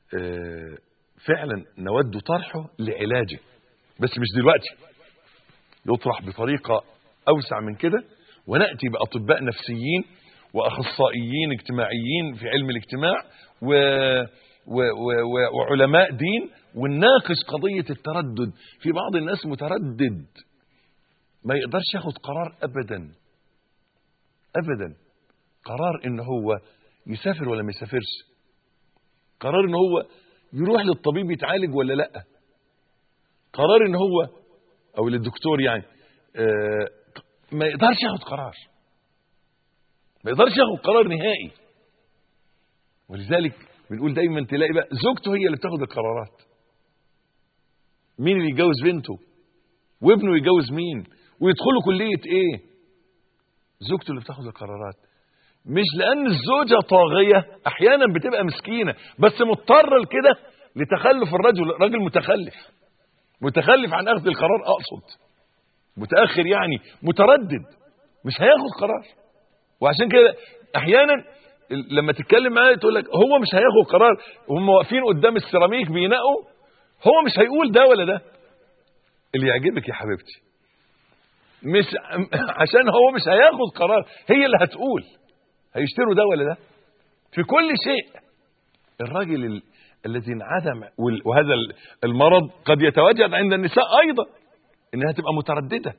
آه، فعلا نود طرحه لعلاجه بس مش دلوقتي يطرح بطريقة أوسع من كده ونأتي بأطباء نفسيين وأخصائيين اجتماعيين في علم الاجتماع و... و... و... و... وعلماء دين ونناقش قضية التردد في بعض الناس متردد ما يقدرش ياخد قرار أبدا أبدا قرار إن هو يسافر ولا ما يسافرش قرار إن هو يروح للطبيب يتعالج ولا لأ قرار إن هو أو للدكتور يعني آه، ما يقدرش ياخد قرار ما يقدرش ياخد قرار نهائي ولذلك بنقول دايما تلاقي بقى زوجته هي اللي بتاخد القرارات مين اللي يتجوز بنته وابنه يتجوز مين ويدخلوا كلية ايه زوجته اللي بتاخد القرارات مش لان الزوجة طاغية احيانا بتبقى مسكينة بس مضطرة لكده لتخلف الرجل راجل متخلف متخلف عن اخذ القرار اقصد متاخر يعني متردد مش هياخد قرار وعشان كده احيانا لما تتكلم معاه تقول لك هو مش هياخد قرار هم واقفين قدام السيراميك بينقوا هو مش هيقول ده ولا ده اللي يعجبك يا حبيبتي مش عشان هو مش هياخد قرار هي اللي هتقول هيشتروا ده ولا ده في كل شيء الراجل ال... الذي انعدم وال- وهذا ال- المرض قد يتواجد عند النساء ايضا انها تبقى متردده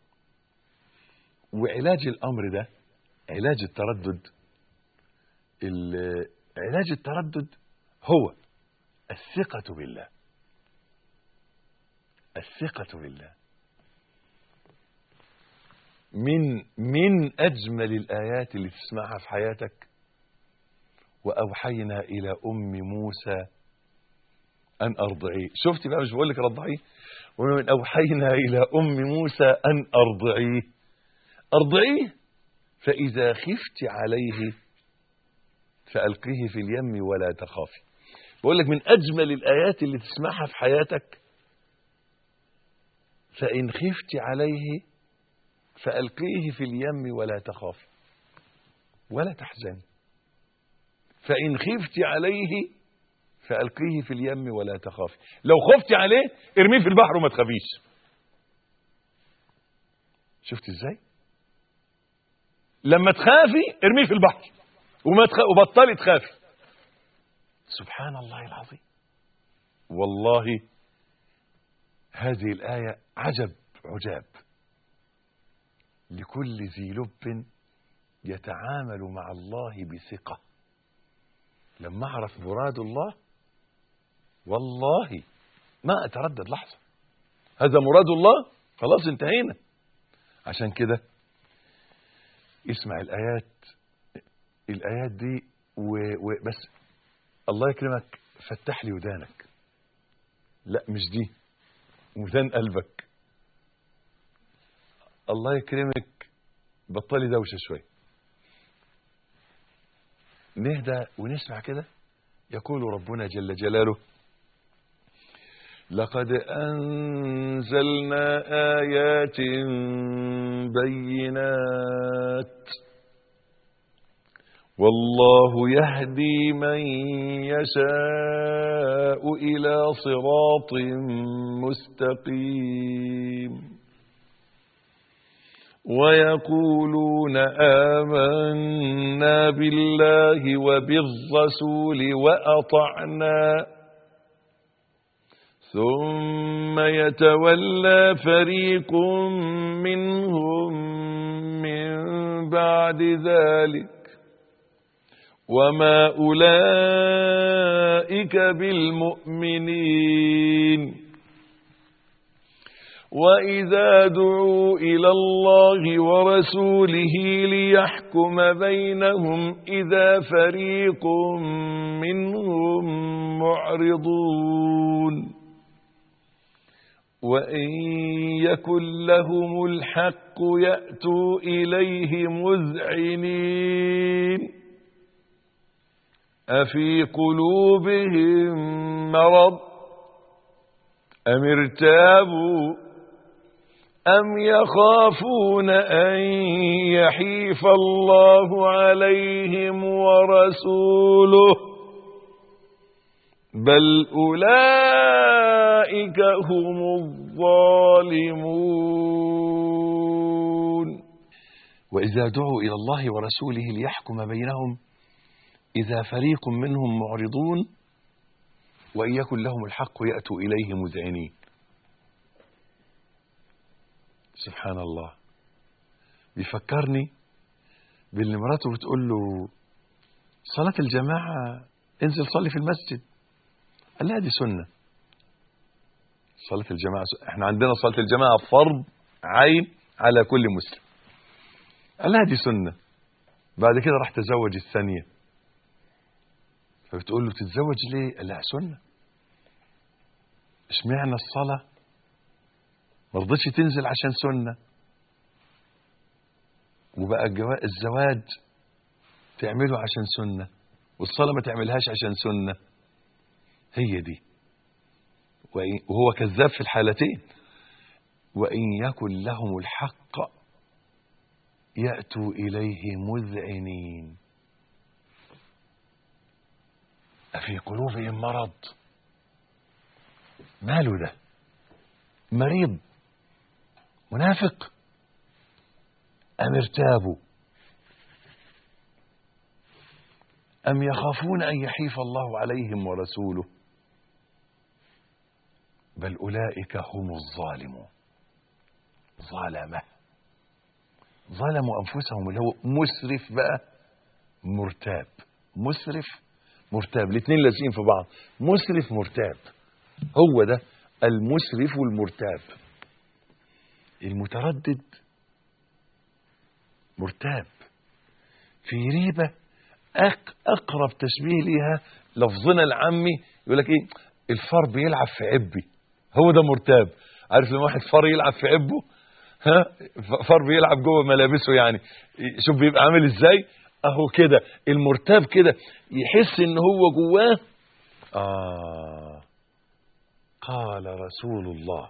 وعلاج الامر ده علاج التردد ال- علاج التردد هو الثقة بالله الثقة بالله من من أجمل الآيات اللي تسمعها في حياتك وأوحينا إلى أم موسى أن أرضعيه شفتي بقى مش بقول لك رضعيه ومن أوحينا إلى أم موسى أن أرضعيه أرضعيه فإذا خفت عليه فألقيه في اليم ولا تخافي بقول لك من أجمل الآيات اللي تسمعها في حياتك فإن خفت عليه فألقيه في اليم ولا تخافي ولا تحزني فإن خفت عليه فألقيه في اليم ولا تخافي لو خفت عليه ارميه في البحر وما تخافيش شفت ازاي لما تخافي ارميه في البحر وما تخ... وبطلي تخافي سبحان الله العظيم والله هذه الآية عجب عجاب لكل ذي لب يتعامل مع الله بثقة لما أعرف مراد الله والله ما أتردد لحظة هذا مراد الله خلاص انتهينا عشان كده اسمع الآيات الآيات دي و... و... بس الله يكرمك فتح لي ودانك لا مش دي ودان قلبك الله يكرمك بطلي دوشة شوي نهدى ونسمع كده يقول ربنا جل جلاله لقد أنزلنا آيات بينات والله يهدي من يشاء إلى صراط مستقيم ويقولون آمنا بالله وبالرسول وأطعنا ثم يتولى فريق منهم من بعد ذلك وما أولئك بالمؤمنين وإذا دعوا إلى الله ورسوله ليحكم بينهم إذا فريق منهم معرضون وإن يكن لهم الحق يأتوا إليه مذعنين أفي قلوبهم مرض أم ارتابوا أم يخافون أن يحيف الله عليهم ورسوله بل أولئك هم الظالمون وإذا دعوا إلى الله ورسوله ليحكم بينهم إذا فريق منهم معرضون وإن يكن لهم الحق يأتوا إليه مذعنين سبحان الله بيفكرني باللي مراته بتقول له صلاة الجماعة انزل صلي في المسجد قال لها دي سنة صلاة الجماعة سنة. احنا عندنا صلاة الجماعة فرض عين على كل مسلم قال لها دي سنة بعد كده راح تزوج الثانية فبتقول له تتزوج ليه قال لها سنة اشمعنى الصلاة ما رضتش تنزل عشان سنة وبقى الجوا- الزواج تعمله عشان سنة والصلاة ما تعملهاش عشان سنة هي دي وإن- وهو كذاب في الحالتين وإن يكن لهم الحق يأتوا إليه مذعنين أفي قلوبهم مرض ماله ده مريض منافق أم ارتابوا أم يخافون أن يحيف الله عليهم ورسوله بل أولئك هم الظالمون ظلمة ظلموا أنفسهم اللي هو مسرف بقى مرتاب مسرف مرتاب الاثنين لازقين في بعض مسرف مرتاب هو ده المسرف والمرتاب المتردد مرتاب في ريبة أق أقرب تشبيه ليها لفظنا العامي يقول لك إيه الفار بيلعب في عبي هو ده مرتاب عارف لما واحد فار يلعب في عبه ها فار بيلعب جوه ملابسه يعني شوف بيبقى عامل ازاي اهو كده المرتاب كده يحس ان هو جواه اه قال رسول الله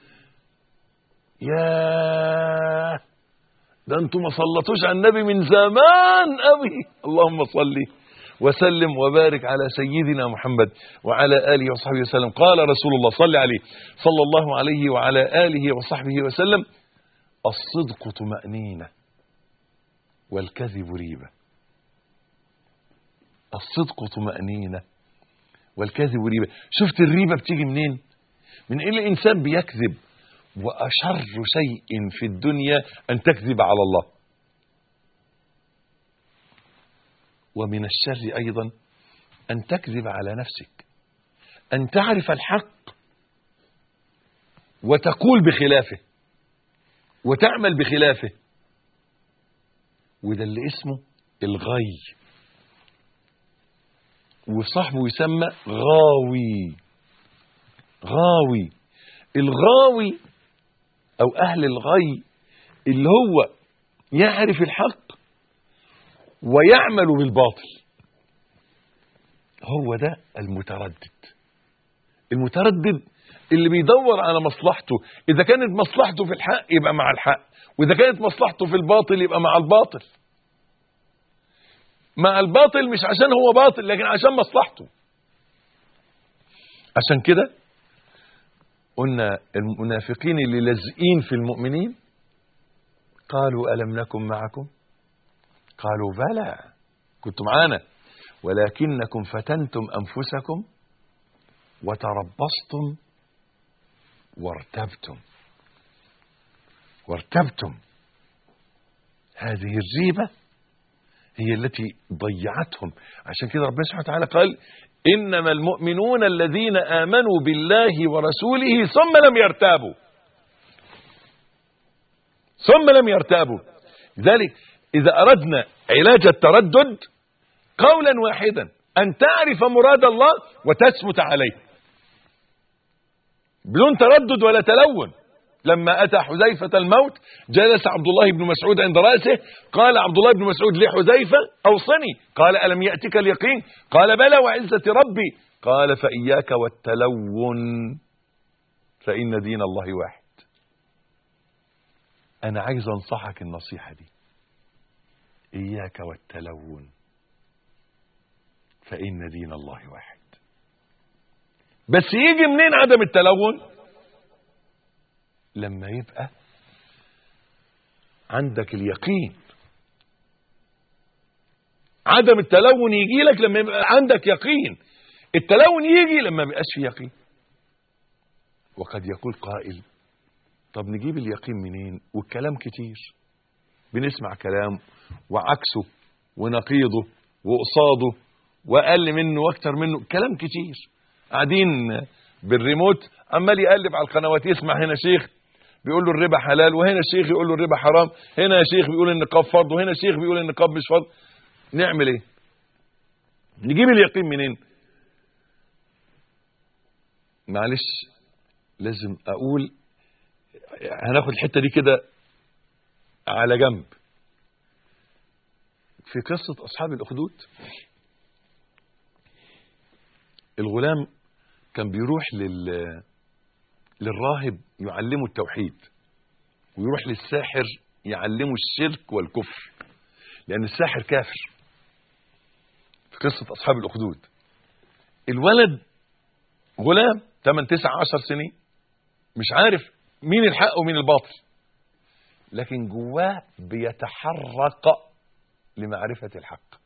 يا ده انتم ما صلتوش على النبي من زمان قوي اللهم صل وسلم وبارك على سيدنا محمد وعلى اله وصحبه وسلم قال رسول الله صل عليه صلى الله عليه وعلى اله وصحبه وسلم الصدق طمأنينة والكذب ريبة الصدق طمأنينة والكذب ريبة شفت الريبة بتيجي منين من ان الانسان بيكذب واشر شيء في الدنيا ان تكذب على الله ومن الشر ايضا ان تكذب على نفسك ان تعرف الحق وتقول بخلافه وتعمل بخلافه وده اللي اسمه الغي وصاحبه يسمى غاوي غاوي الغاوي او اهل الغي اللي هو يعرف الحق ويعمل بالباطل هو ده المتردد المتردد اللي بيدور على مصلحته اذا كانت مصلحته في الحق يبقى مع الحق واذا كانت مصلحته في الباطل يبقى مع الباطل مع الباطل مش عشان هو باطل لكن عشان مصلحته عشان كده قلنا المنافقين اللي لازقين في المؤمنين قالوا ألم نكن معكم قالوا بلى كنتم معانا ولكنكم فتنتم أنفسكم وتربصتم وارتبتم وارتبتم هذه الريبة هي التي ضيعتهم عشان كده ربنا سبحانه وتعالى قال إنما المؤمنون الذين آمنوا بالله ورسوله ثم لم يرتابوا ثم لم يرتابوا لذلك إذا أردنا علاج التردد قولا واحدا أن تعرف مراد الله وتثبت عليه بدون تردد ولا تلون لما أتى حذيفة الموت جلس عبد الله بن مسعود عند رأسه قال عبد الله بن مسعود لحذيفة أوصني قال ألم يأتك اليقين قال بلى وعزة ربي قال فإياك والتلون فإن دين الله واحد أنا عايز أنصحك النصيحة دي إياك والتلون فإن دين الله واحد بس يجي منين عدم التلون لما يبقى عندك اليقين عدم التلون يجي لك لما يبقى عندك يقين التلون يجي لما ما يبقاش في يقين وقد يقول قائل طب نجيب اليقين منين والكلام كتير بنسمع كلام وعكسه ونقيضه وقصاده واقل منه واكتر منه كلام كتير قاعدين بالريموت عمال يقلب على القنوات يسمع هنا شيخ بيقول له الربا حلال وهنا الشيخ يقول له الربا حرام هنا شيخ بيقول النقاب فرض وهنا شيخ بيقول النقاب مش فرض نعمل ايه نجيب اليقين منين معلش لازم اقول هناخد الحته دي كده على جنب في قصه اصحاب الاخدود الغلام كان بيروح لل للراهب يعلمه التوحيد ويروح للساحر يعلمه الشرك والكفر لان الساحر كافر في قصه اصحاب الاخدود الولد غلام 8 9 10 سنين مش عارف مين الحق ومين الباطل لكن جواه بيتحرك لمعرفة الحق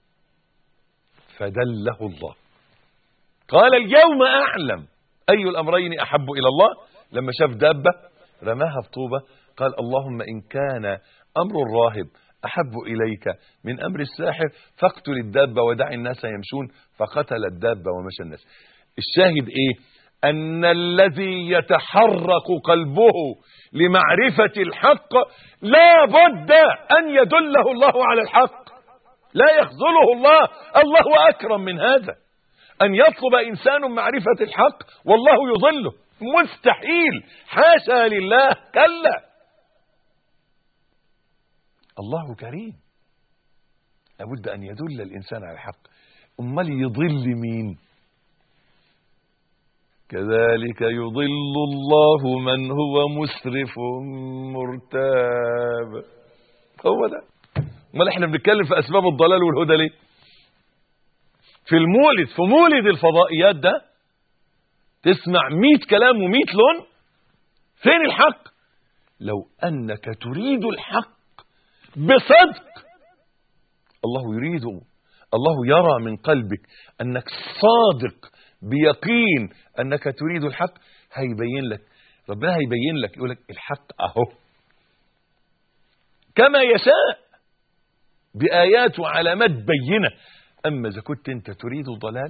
فدله الله قال اليوم أعلم أي الأمرين أحب إلى الله لما شاف دابة رماها بطوبة قال اللهم إن كان أمر الراهب أحب إليك من أمر الساحر فاقتل الدابة ودع الناس يمشون فقتل الدابة ومشى الناس الشاهد إيه أن الذي يتحرك قلبه لمعرفة الحق لا بد أن يدله الله على الحق لا يخذله الله الله أكرم من هذا أن يطلب إنسان معرفة الحق والله يضله مستحيل حاشا لله كلا الله كريم لابد أن يدل الإنسان على الحق أمال يضل مين كذلك يضل الله من هو مسرف مرتاب هو ده امال احنا بنتكلم في اسباب الضلال والهدى ليه في المولد في مولد الفضائيات ده تسمع 100 كلام و100 لون فين الحق لو انك تريد الحق بصدق الله يريده الله يرى من قلبك انك صادق بيقين انك تريد الحق هيبين لك ربنا هيبين لك يقول لك الحق اهو كما يشاء بايات وعلامات بينه اما اذا كنت انت تريد ضلال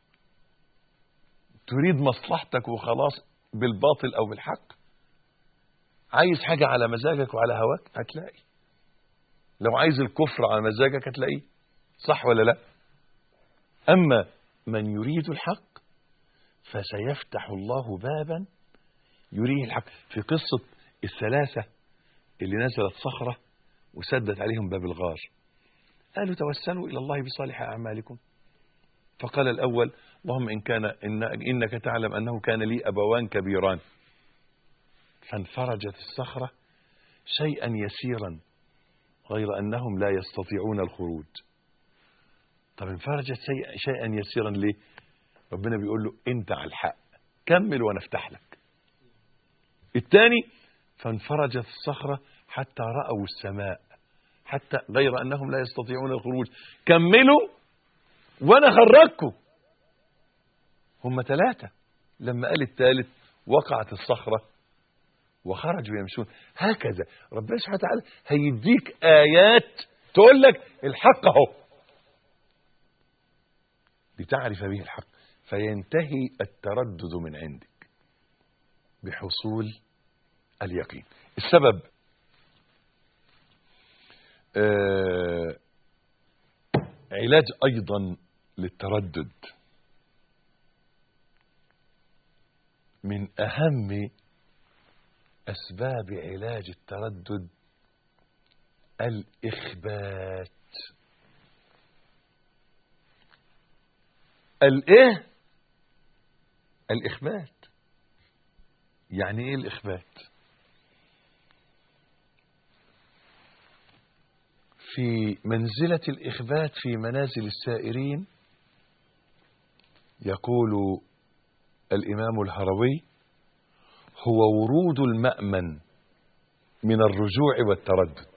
تريد مصلحتك وخلاص بالباطل او بالحق عايز حاجه على مزاجك وعلى هواك هتلاقي لو عايز الكفر على مزاجك هتلاقيه صح ولا لا اما من يريد الحق فسيفتح الله بابا يريه الحق في قصة الثلاثة اللي نزلت صخرة وسدت عليهم باب الغار قالوا توسلوا إلى الله بصالح أعمالكم فقال الأول اللهم إن كان إن إنك تعلم أنه كان لي أبوان كبيران فانفرجت الصخرة شيئا يسيرا غير أنهم لا يستطيعون الخروج طب انفرجت شيئا يسيرا ليه ربنا بيقول له انت على الحق كمل وانا افتح لك الثاني فانفرجت الصخرة حتى رأوا السماء حتى غير أنهم لا يستطيعون الخروج كملوا وأنا خرجكم هم ثلاثة لما قال الثالث وقعت الصخرة وخرجوا يمشون هكذا ربنا سبحانه وتعالى هيديك آيات تقول لك الحق اهو لتعرف به الحق فينتهي التردد من عندك بحصول اليقين السبب آه علاج ايضا للتردد من اهم اسباب علاج التردد الاخبات الايه الاخبات يعني ايه الاخبات في منزلة الإخبات في منازل السائرين يقول الإمام الهروي هو ورود المأمن من الرجوع والتردد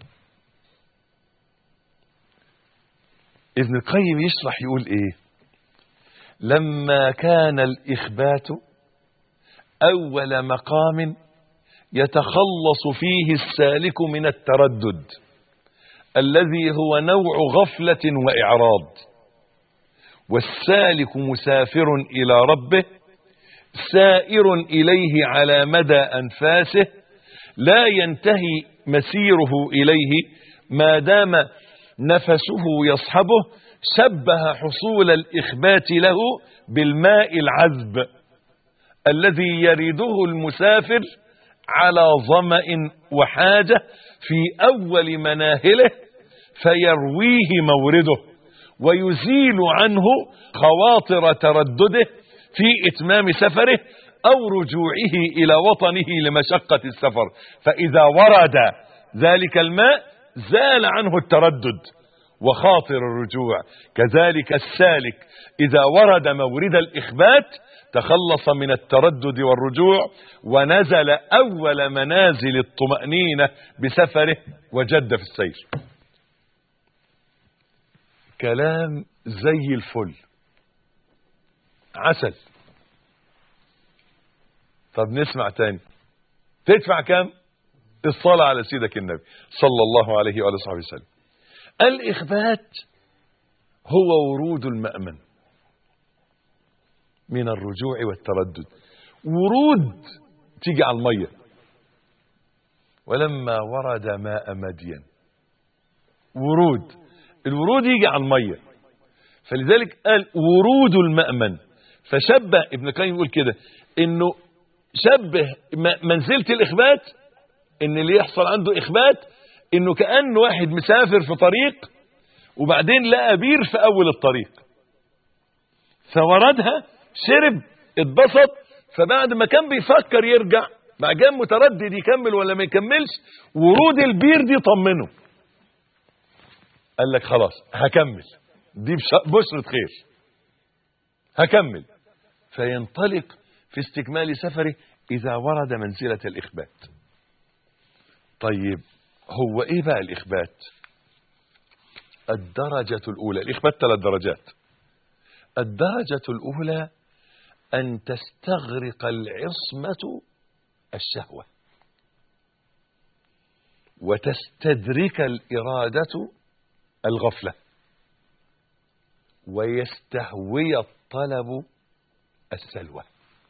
ابن القيم يشرح يقول ايه لما كان الإخبات أول مقام يتخلص فيه السالك من التردد الذي هو نوع غفلة وإعراض والسالك مسافر إلى ربه سائر إليه على مدى أنفاسه لا ينتهي مسيره إليه ما دام نفسه يصحبه شبه حصول الإخبات له بالماء العذب الذي يرده المسافر على ظمأ وحاجة في أول مناهله فيرويه مورده ويزيل عنه خواطر تردده في إتمام سفره أو رجوعه إلى وطنه لمشقة السفر فإذا ورد ذلك الماء زال عنه التردد وخاطر الرجوع كذلك السالك إذا ورد مورد الإخبات تخلص من التردد والرجوع ونزل أول منازل الطمأنينة بسفره وجد في السير كلام زي الفل عسل طب نسمع تاني تدفع كام الصلاة على سيدك النبي صلى الله عليه وآله وصحبه وسلم الإخبات هو ورود المأمن من الرجوع والتردد ورود تيجي على المية ولما ورد ماء مدين ورود الورود يجي على المية فلذلك قال ورود المأمن فشبه ابن القيم يقول كده انه شبه منزلة الإخبات ان اللي يحصل عنده إخبات انه كأن واحد مسافر في طريق وبعدين لقى بير في أول الطريق فوردها شرب اتبسط فبعد ما كان بيفكر يرجع مع كان متردد يكمل ولا ما يكملش ورود البير دي طمنه قال لك خلاص هكمل دي بشرة خير هكمل فينطلق في استكمال سفره إذا ورد منزلة الإخبات طيب هو إيه بقى الإخبات الدرجة الأولى الإخبات ثلاث درجات الدرجة الأولى أن تستغرق العصمة الشهوة وتستدرك الإرادة الغفلة ويستهوي الطلب السلوى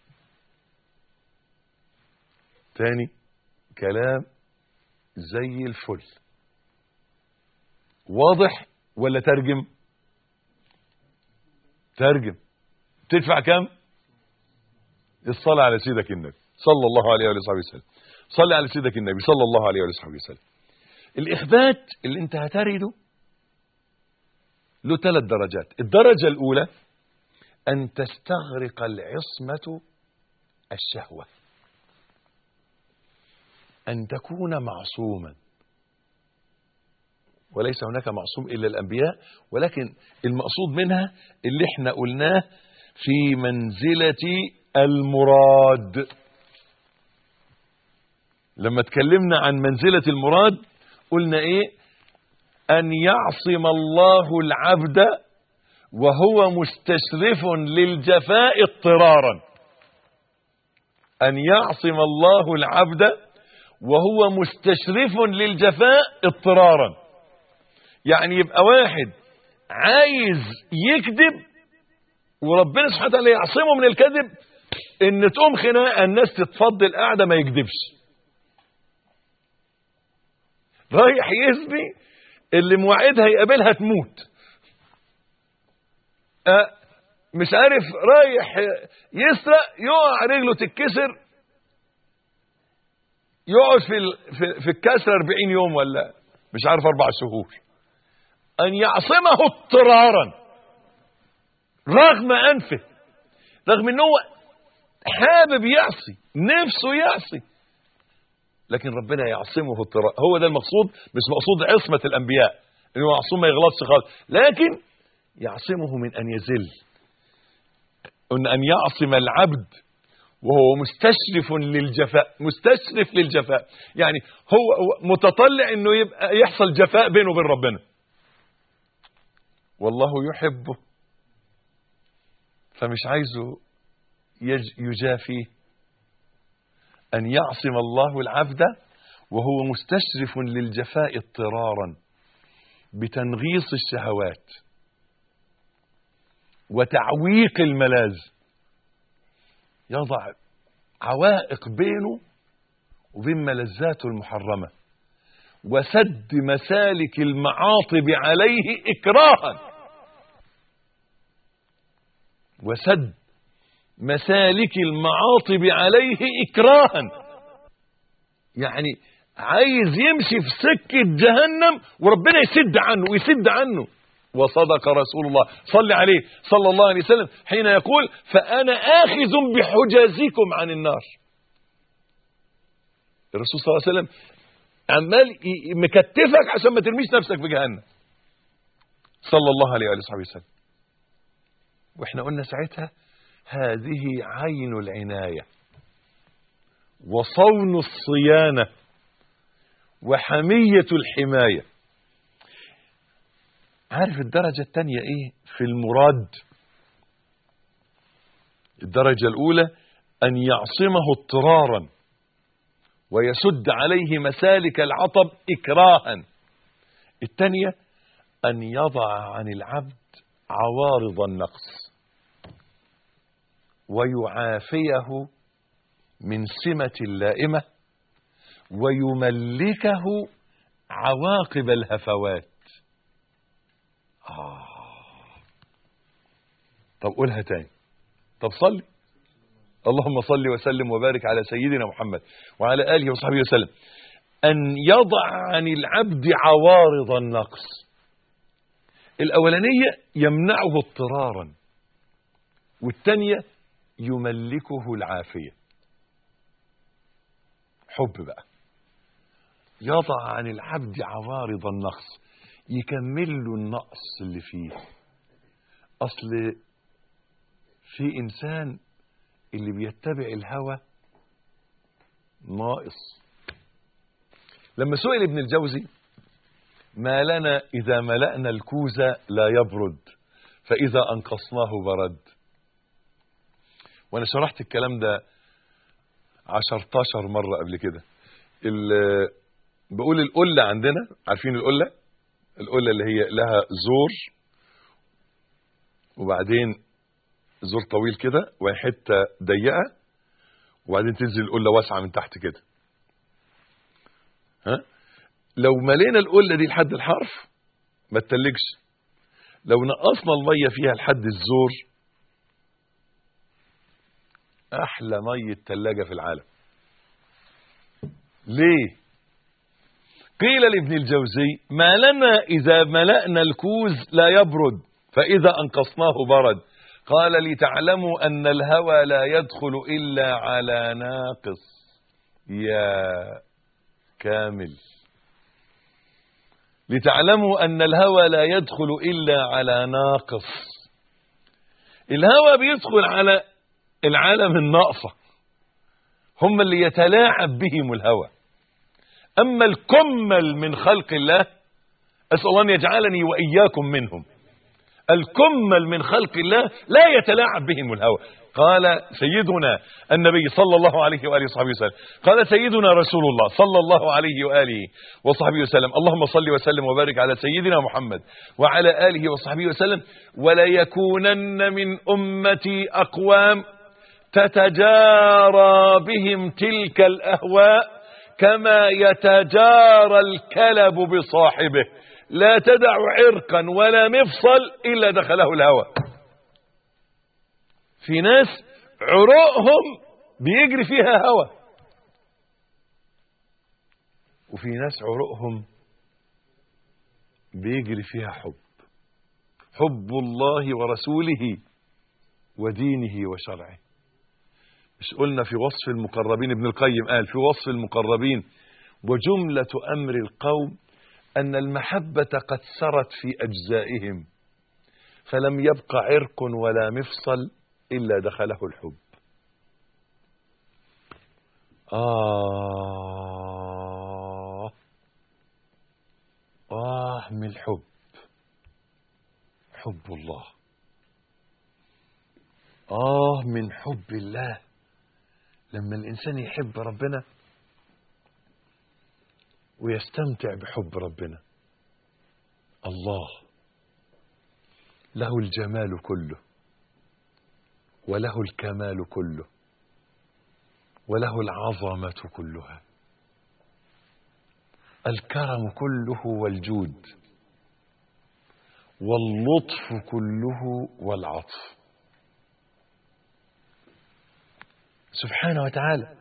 تاني كلام زي الفل واضح ولا ترجم ترجم تدفع كم الصلاة على سيدك النبي صلى الله عليه وصحبه وسلم صلي على سيدك النبي صلى الله عليه وصحبه وسلم الإخبات اللي انت هترده له ثلاث درجات الدرجة الأولى أن تستغرق العصمة الشهوة أن تكون معصوما وليس هناك معصوم إلا الأنبياء ولكن المقصود منها اللي احنا قلناه في منزلة المراد لما تكلمنا عن منزلة المراد قلنا ايه أن يعصم الله العبد وهو مستشرف للجفاء اضطرارا أن يعصم الله العبد وهو مستشرف للجفاء اضطرارا يعني يبقى واحد عايز يكذب وربنا سبحانه وتعالى يعصمه من الكذب ان تقوم خناقه الناس تتفضل قاعده ما يكذبش رايح يزني اللي موعدها يقابلها تموت أه مش عارف رايح يسرق يقع رجله تتكسر يقعد في في, في الكسر 40 يوم ولا مش عارف اربع شهور ان يعصمه اضطرارا رغم انفه رغم ان هو حابب يعصي نفسه يعصي لكن ربنا يعصمه اضطرارا هو ده المقصود مش مقصود عصمة الانبياء انه معصوم ما يغلطش خالص لكن يعصمه من ان يزل أن أن يعصم العبد وهو مستشرف للجفاء مستشرف للجفاء يعني هو هو متطلع انه يبقى يحصل جفاء بينه وبين ربنا والله يحبه فمش عايزه يج- يجافيه أن يعصم الله العبد وهو مستشرف للجفاء اضطرارا بتنغيص الشهوات وتعويق الملاذ يضع عوائق بينه وبين ملذاته المحرمة وسد مسالك المعاطب عليه إكراها وسد مسالك المعاطب عليه إكراها يعني عايز يمشي في سكة جهنم وربنا يسد عنه ويسد عنه وصدق رسول الله صلى عليه صلى الله عليه وسلم حين يقول فأنا آخذ بحجازكم عن النار الرسول صلى الله عليه وسلم عمال ي- مكتفك عشان ما ترميش نفسك في جهنم صلى الله عليه وآله وصحبه وسلم واحنا قلنا ساعتها هذه عين العناية وصون الصيانة وحمية الحماية عارف الدرجة الثانية ايه في المراد الدرجة الاولى ان يعصمه اضطرارا ويسد عليه مسالك العطب اكراها الثانية ان يضع عن العبد عوارض النقص ويعافيه من سمة اللائمة ويملكه عواقب الهفوات آه. طب قولها تاني طب صلي اللهم صل وسلم وبارك على سيدنا محمد وعلى آله وصحبه وسلم أن يضع عن العبد عوارض النقص الأولانية يمنعه اضطرارا والثانية يملكه العافية حب بقى يضع عن العبد عوارض النقص يكمل له النقص اللي فيه اصل في انسان اللي بيتبع الهوى ناقص لما سئل ابن الجوزي ما لنا اذا ملأنا الكوز لا يبرد فاذا انقصناه برد وانا شرحت الكلام ده عشرتاشر مرة قبل كده ال- بقول القلة عندنا عارفين القلة القلة اللي هي لها زور وبعدين زور طويل كده وحتة ضيقة وبعدين تنزل القلة واسعة من تحت كده ها لو ملينا القلة دي لحد الحرف ما تتلجش لو نقصنا المية فيها لحد الزور احلى ميه ثلاجه في العالم ليه قيل لابن الجوزي ما لنا اذا ملأنا الكوز لا يبرد فاذا انقصناه برد قال لتعلموا ان الهوى لا يدخل الا على ناقص يا كامل لتعلموا ان الهوى لا يدخل الا على ناقص الهوى بيدخل على العالم الناقصة هم اللي يتلاعب بهم الهوى أما الكمل من خلق الله أسأل الله أن يجعلني وإياكم منهم الكمل من خلق الله لا يتلاعب بهم الهوى قال سيدنا النبي صلى الله عليه وآله وصحبه وسلم قال سيدنا رسول الله صلى الله عليه وآله وصحبه وسلم اللهم صل وسلم وبارك على سيدنا محمد وعلى آله وصحبه وسلم وليكونن من أمتي أقوام تتجارى بهم تلك الأهواء كما يتجارى الكلب بصاحبه لا تدع عرقا ولا مفصل إلا دخله الهوى في ناس عروقهم بيجري فيها هوى وفي ناس عروقهم بيجري فيها حب حب الله ورسوله ودينه وشرعه مش قلنا في وصف المقربين ابن القيم قال في وصف المقربين وجملة أمر القوم أن المحبة قد سرت في أجزائهم فلم يبق عرق ولا مفصل إلا دخله الحب آه آه من الحب حب الله آه من حب الله لما الإنسان يحب ربنا ويستمتع بحب ربنا الله له الجمال كله وله الكمال كله وله العظمة كلها الكرم كله والجود واللطف كله والعطف سبحانه وتعالى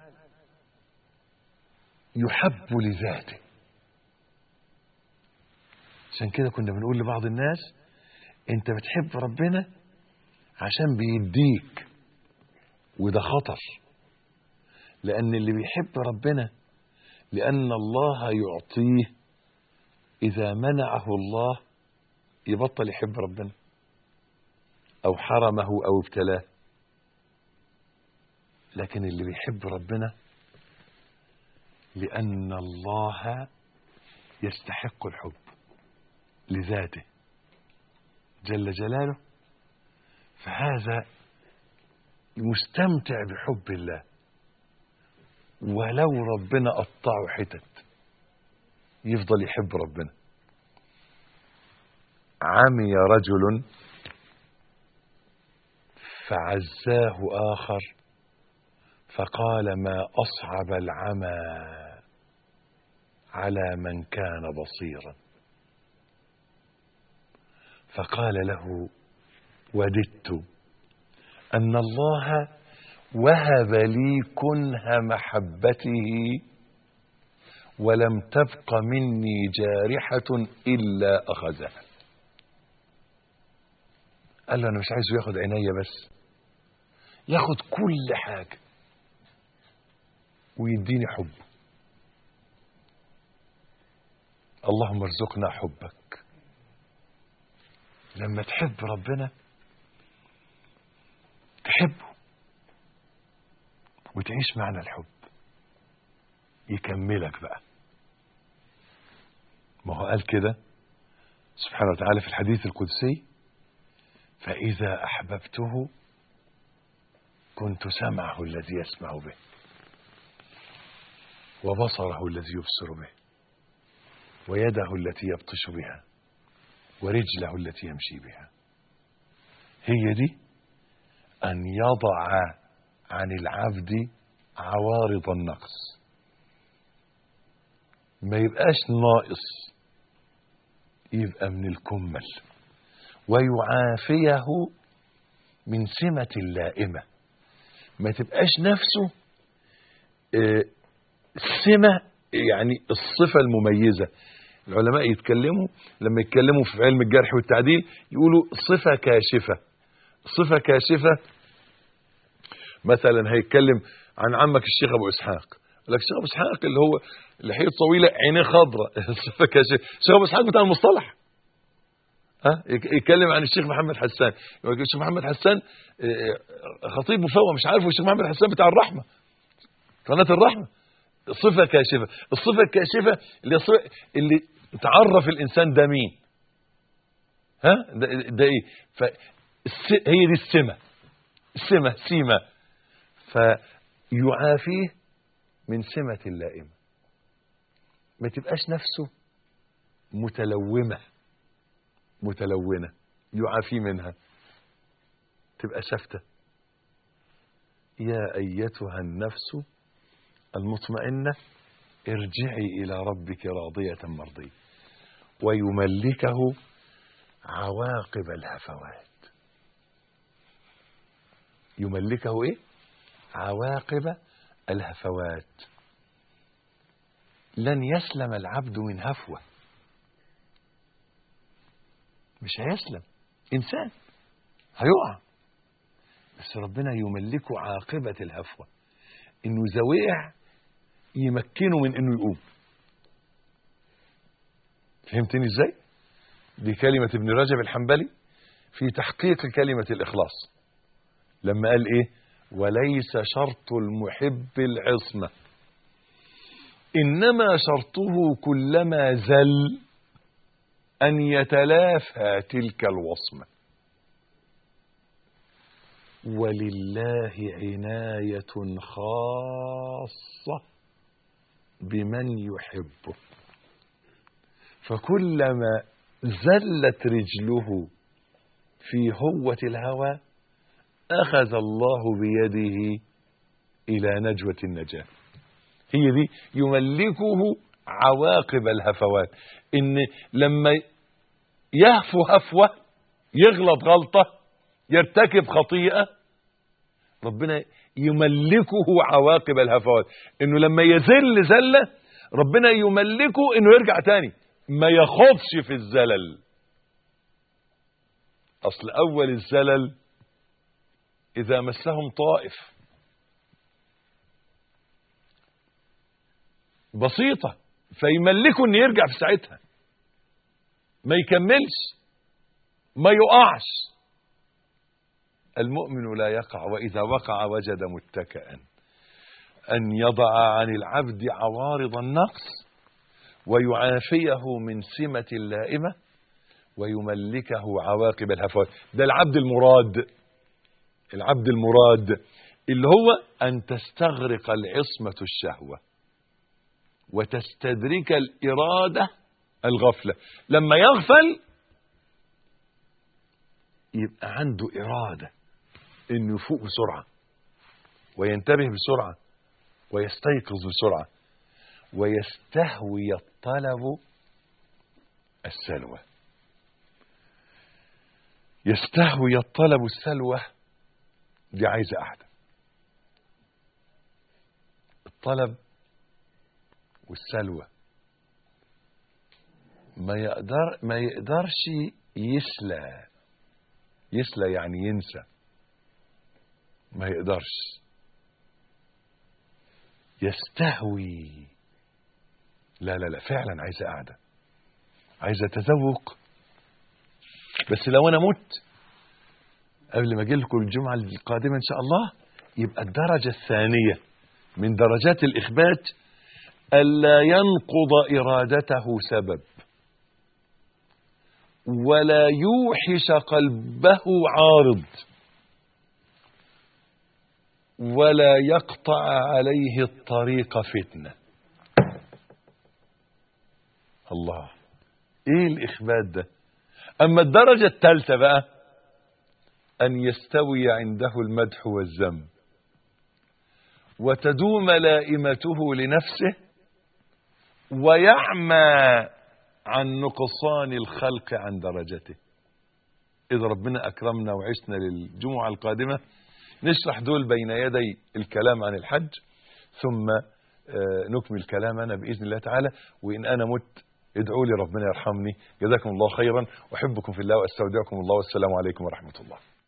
يحب لذاته عشان كده كنا بنقول لبعض الناس انت بتحب ربنا عشان بيديك وده خطر لأن اللي بيحب ربنا لأن الله يعطيه إذا منعه الله يبطل يحب ربنا أو حرمه أو ابتلاه لكن اللي بيحب ربنا لأن الله يستحق الحب لذاته جل جلاله فهذا مستمتع بحب الله ولو ربنا قطعه حتت يفضل يحب ربنا عمي رجل فعزاه آخر فقال ما أصعب العمى على من كان بصيرا فقال له وددت أن الله وهب لي كنه محبته ولم تبق مني جارحة إلا أخذها قال له أنا مش عايزه ياخد عينيا بس ياخد كل حاجة ويديني حبه اللهم ارزقنا حبك لما تحب ربنا تحبه وتعيش معنى الحب يكملك بقى ما هو قال كده سبحانه وتعالى في الحديث القدسي فإذا أحببته كنت سمعه الذي يسمع به وبصره الذي يبصر به ويده التي يبطش بها ورجله التي يمشي بها هي دي أن يضع عن العبد عوارض النقص ما يبقاش ناقص يبقى من الكمل ويعافيه من سمة اللائمة ما تبقاش نفسه آه، سمة يعني الصفة المميزة العلماء يتكلموا لما يتكلموا في علم الجرح والتعديل يقولوا صفة كاشفة صفة كاشفة مثلا هيتكلم عن عمك الشيخ ابو اسحاق يقول لك الشيخ ابو اسحاق اللي هو لحيته طويله عينيه خضراء صفه كاشفه الشيخ ابو اسحاق بتاع المصطلح ها يتكلم عن الشيخ محمد حسان يقول لك الشيخ محمد حسان آه، خطيب مفوه مش عارفه الشيخ محمد حسان بتاع الرحمه قناه الرحمه صفه كاشفه الصفه الكاشفه اللي الصفة اللي تعرف الانسان ده مين ها ده, ده ايه ف هي دي السمه السمه سيمه فيعافيه من سمة اللائمة ما تبقاش نفسه متلومة متلونة يعافي منها تبقى شفتة يا أيتها النفس المطمئنة ارجعي إلى ربك راضية مرضية ويملكه عواقب الهفوات يملكه ايه عواقب الهفوات لن يسلم العبد من هفوة مش هيسلم إنسان هيقع بس ربنا يملكه عاقبة الهفوة إنه إذا وقع يمكنه من إنه يقوم فهمتني إزاي؟ دي كلمة ابن رجب الحنبلي في تحقيق كلمة الإخلاص لما قال ايه وليس شرط المحب العصمة إنما شرطه كلما زل أن يتلافى تلك الوصمة ولله عناية خاصة بمن يحبه فكلما زلت رجله في هوة الهوى أخذ الله بيده إلى نجوة النجاة هي دي يملكه عواقب الهفوات إن لما يهفو هفوة يغلط غلطة يرتكب خطيئة ربنا يملكه عواقب الهفوات إنه لما يزل زلة ربنا يملكه إنه يرجع تاني ما يخوضش في الزلل أصل أول الزلل إذا مسهم طائف بسيطة فيملكوا أن يرجع في ساعتها ما يكملش ما يقعش المؤمن لا يقع وإذا وقع وجد متكئا أن يضع عن العبد عوارض النقص ويعافيه من سمة اللائمة ويملكه عواقب الهفوات ده العبد المراد العبد المراد اللي هو أن تستغرق العصمة الشهوة وتستدرك الإرادة الغفلة لما يغفل يبقى عنده إرادة إنه يفوق بسرعة وينتبه بسرعة ويستيقظ بسرعة ويستهوي الطلب السلوى يستهوي الطلب السلوى دي عايزة قاعدة الطلب والسلوى ما يقدر ما يقدرش يسلى يسلى يعني ينسى ما يقدرش يستهوي لا لا لا فعلا عايزة قاعدة عايزة تذوق بس لو انا مت قبل ما اجي لكم الجمعه القادمه ان شاء الله يبقى الدرجه الثانيه من درجات الاخبات الا ينقض ارادته سبب ولا يوحش قلبه عارض ولا يقطع عليه الطريق فتنه الله ايه الاخبات ده اما الدرجه الثالثه بقى أن يستوي عنده المدح والذم وتدوم لائمته لنفسه ويعمى عن نقصان الخلق عن درجته إذا ربنا أكرمنا وعشنا للجمعة القادمة نشرح دول بين يدي الكلام عن الحج ثم نكمل كلامنا بإذن الله تعالى وإن أنا مت ادعوا لي ربنا يرحمني جزاكم الله خيرا أحبكم في الله وأستودعكم الله والسلام عليكم ورحمة الله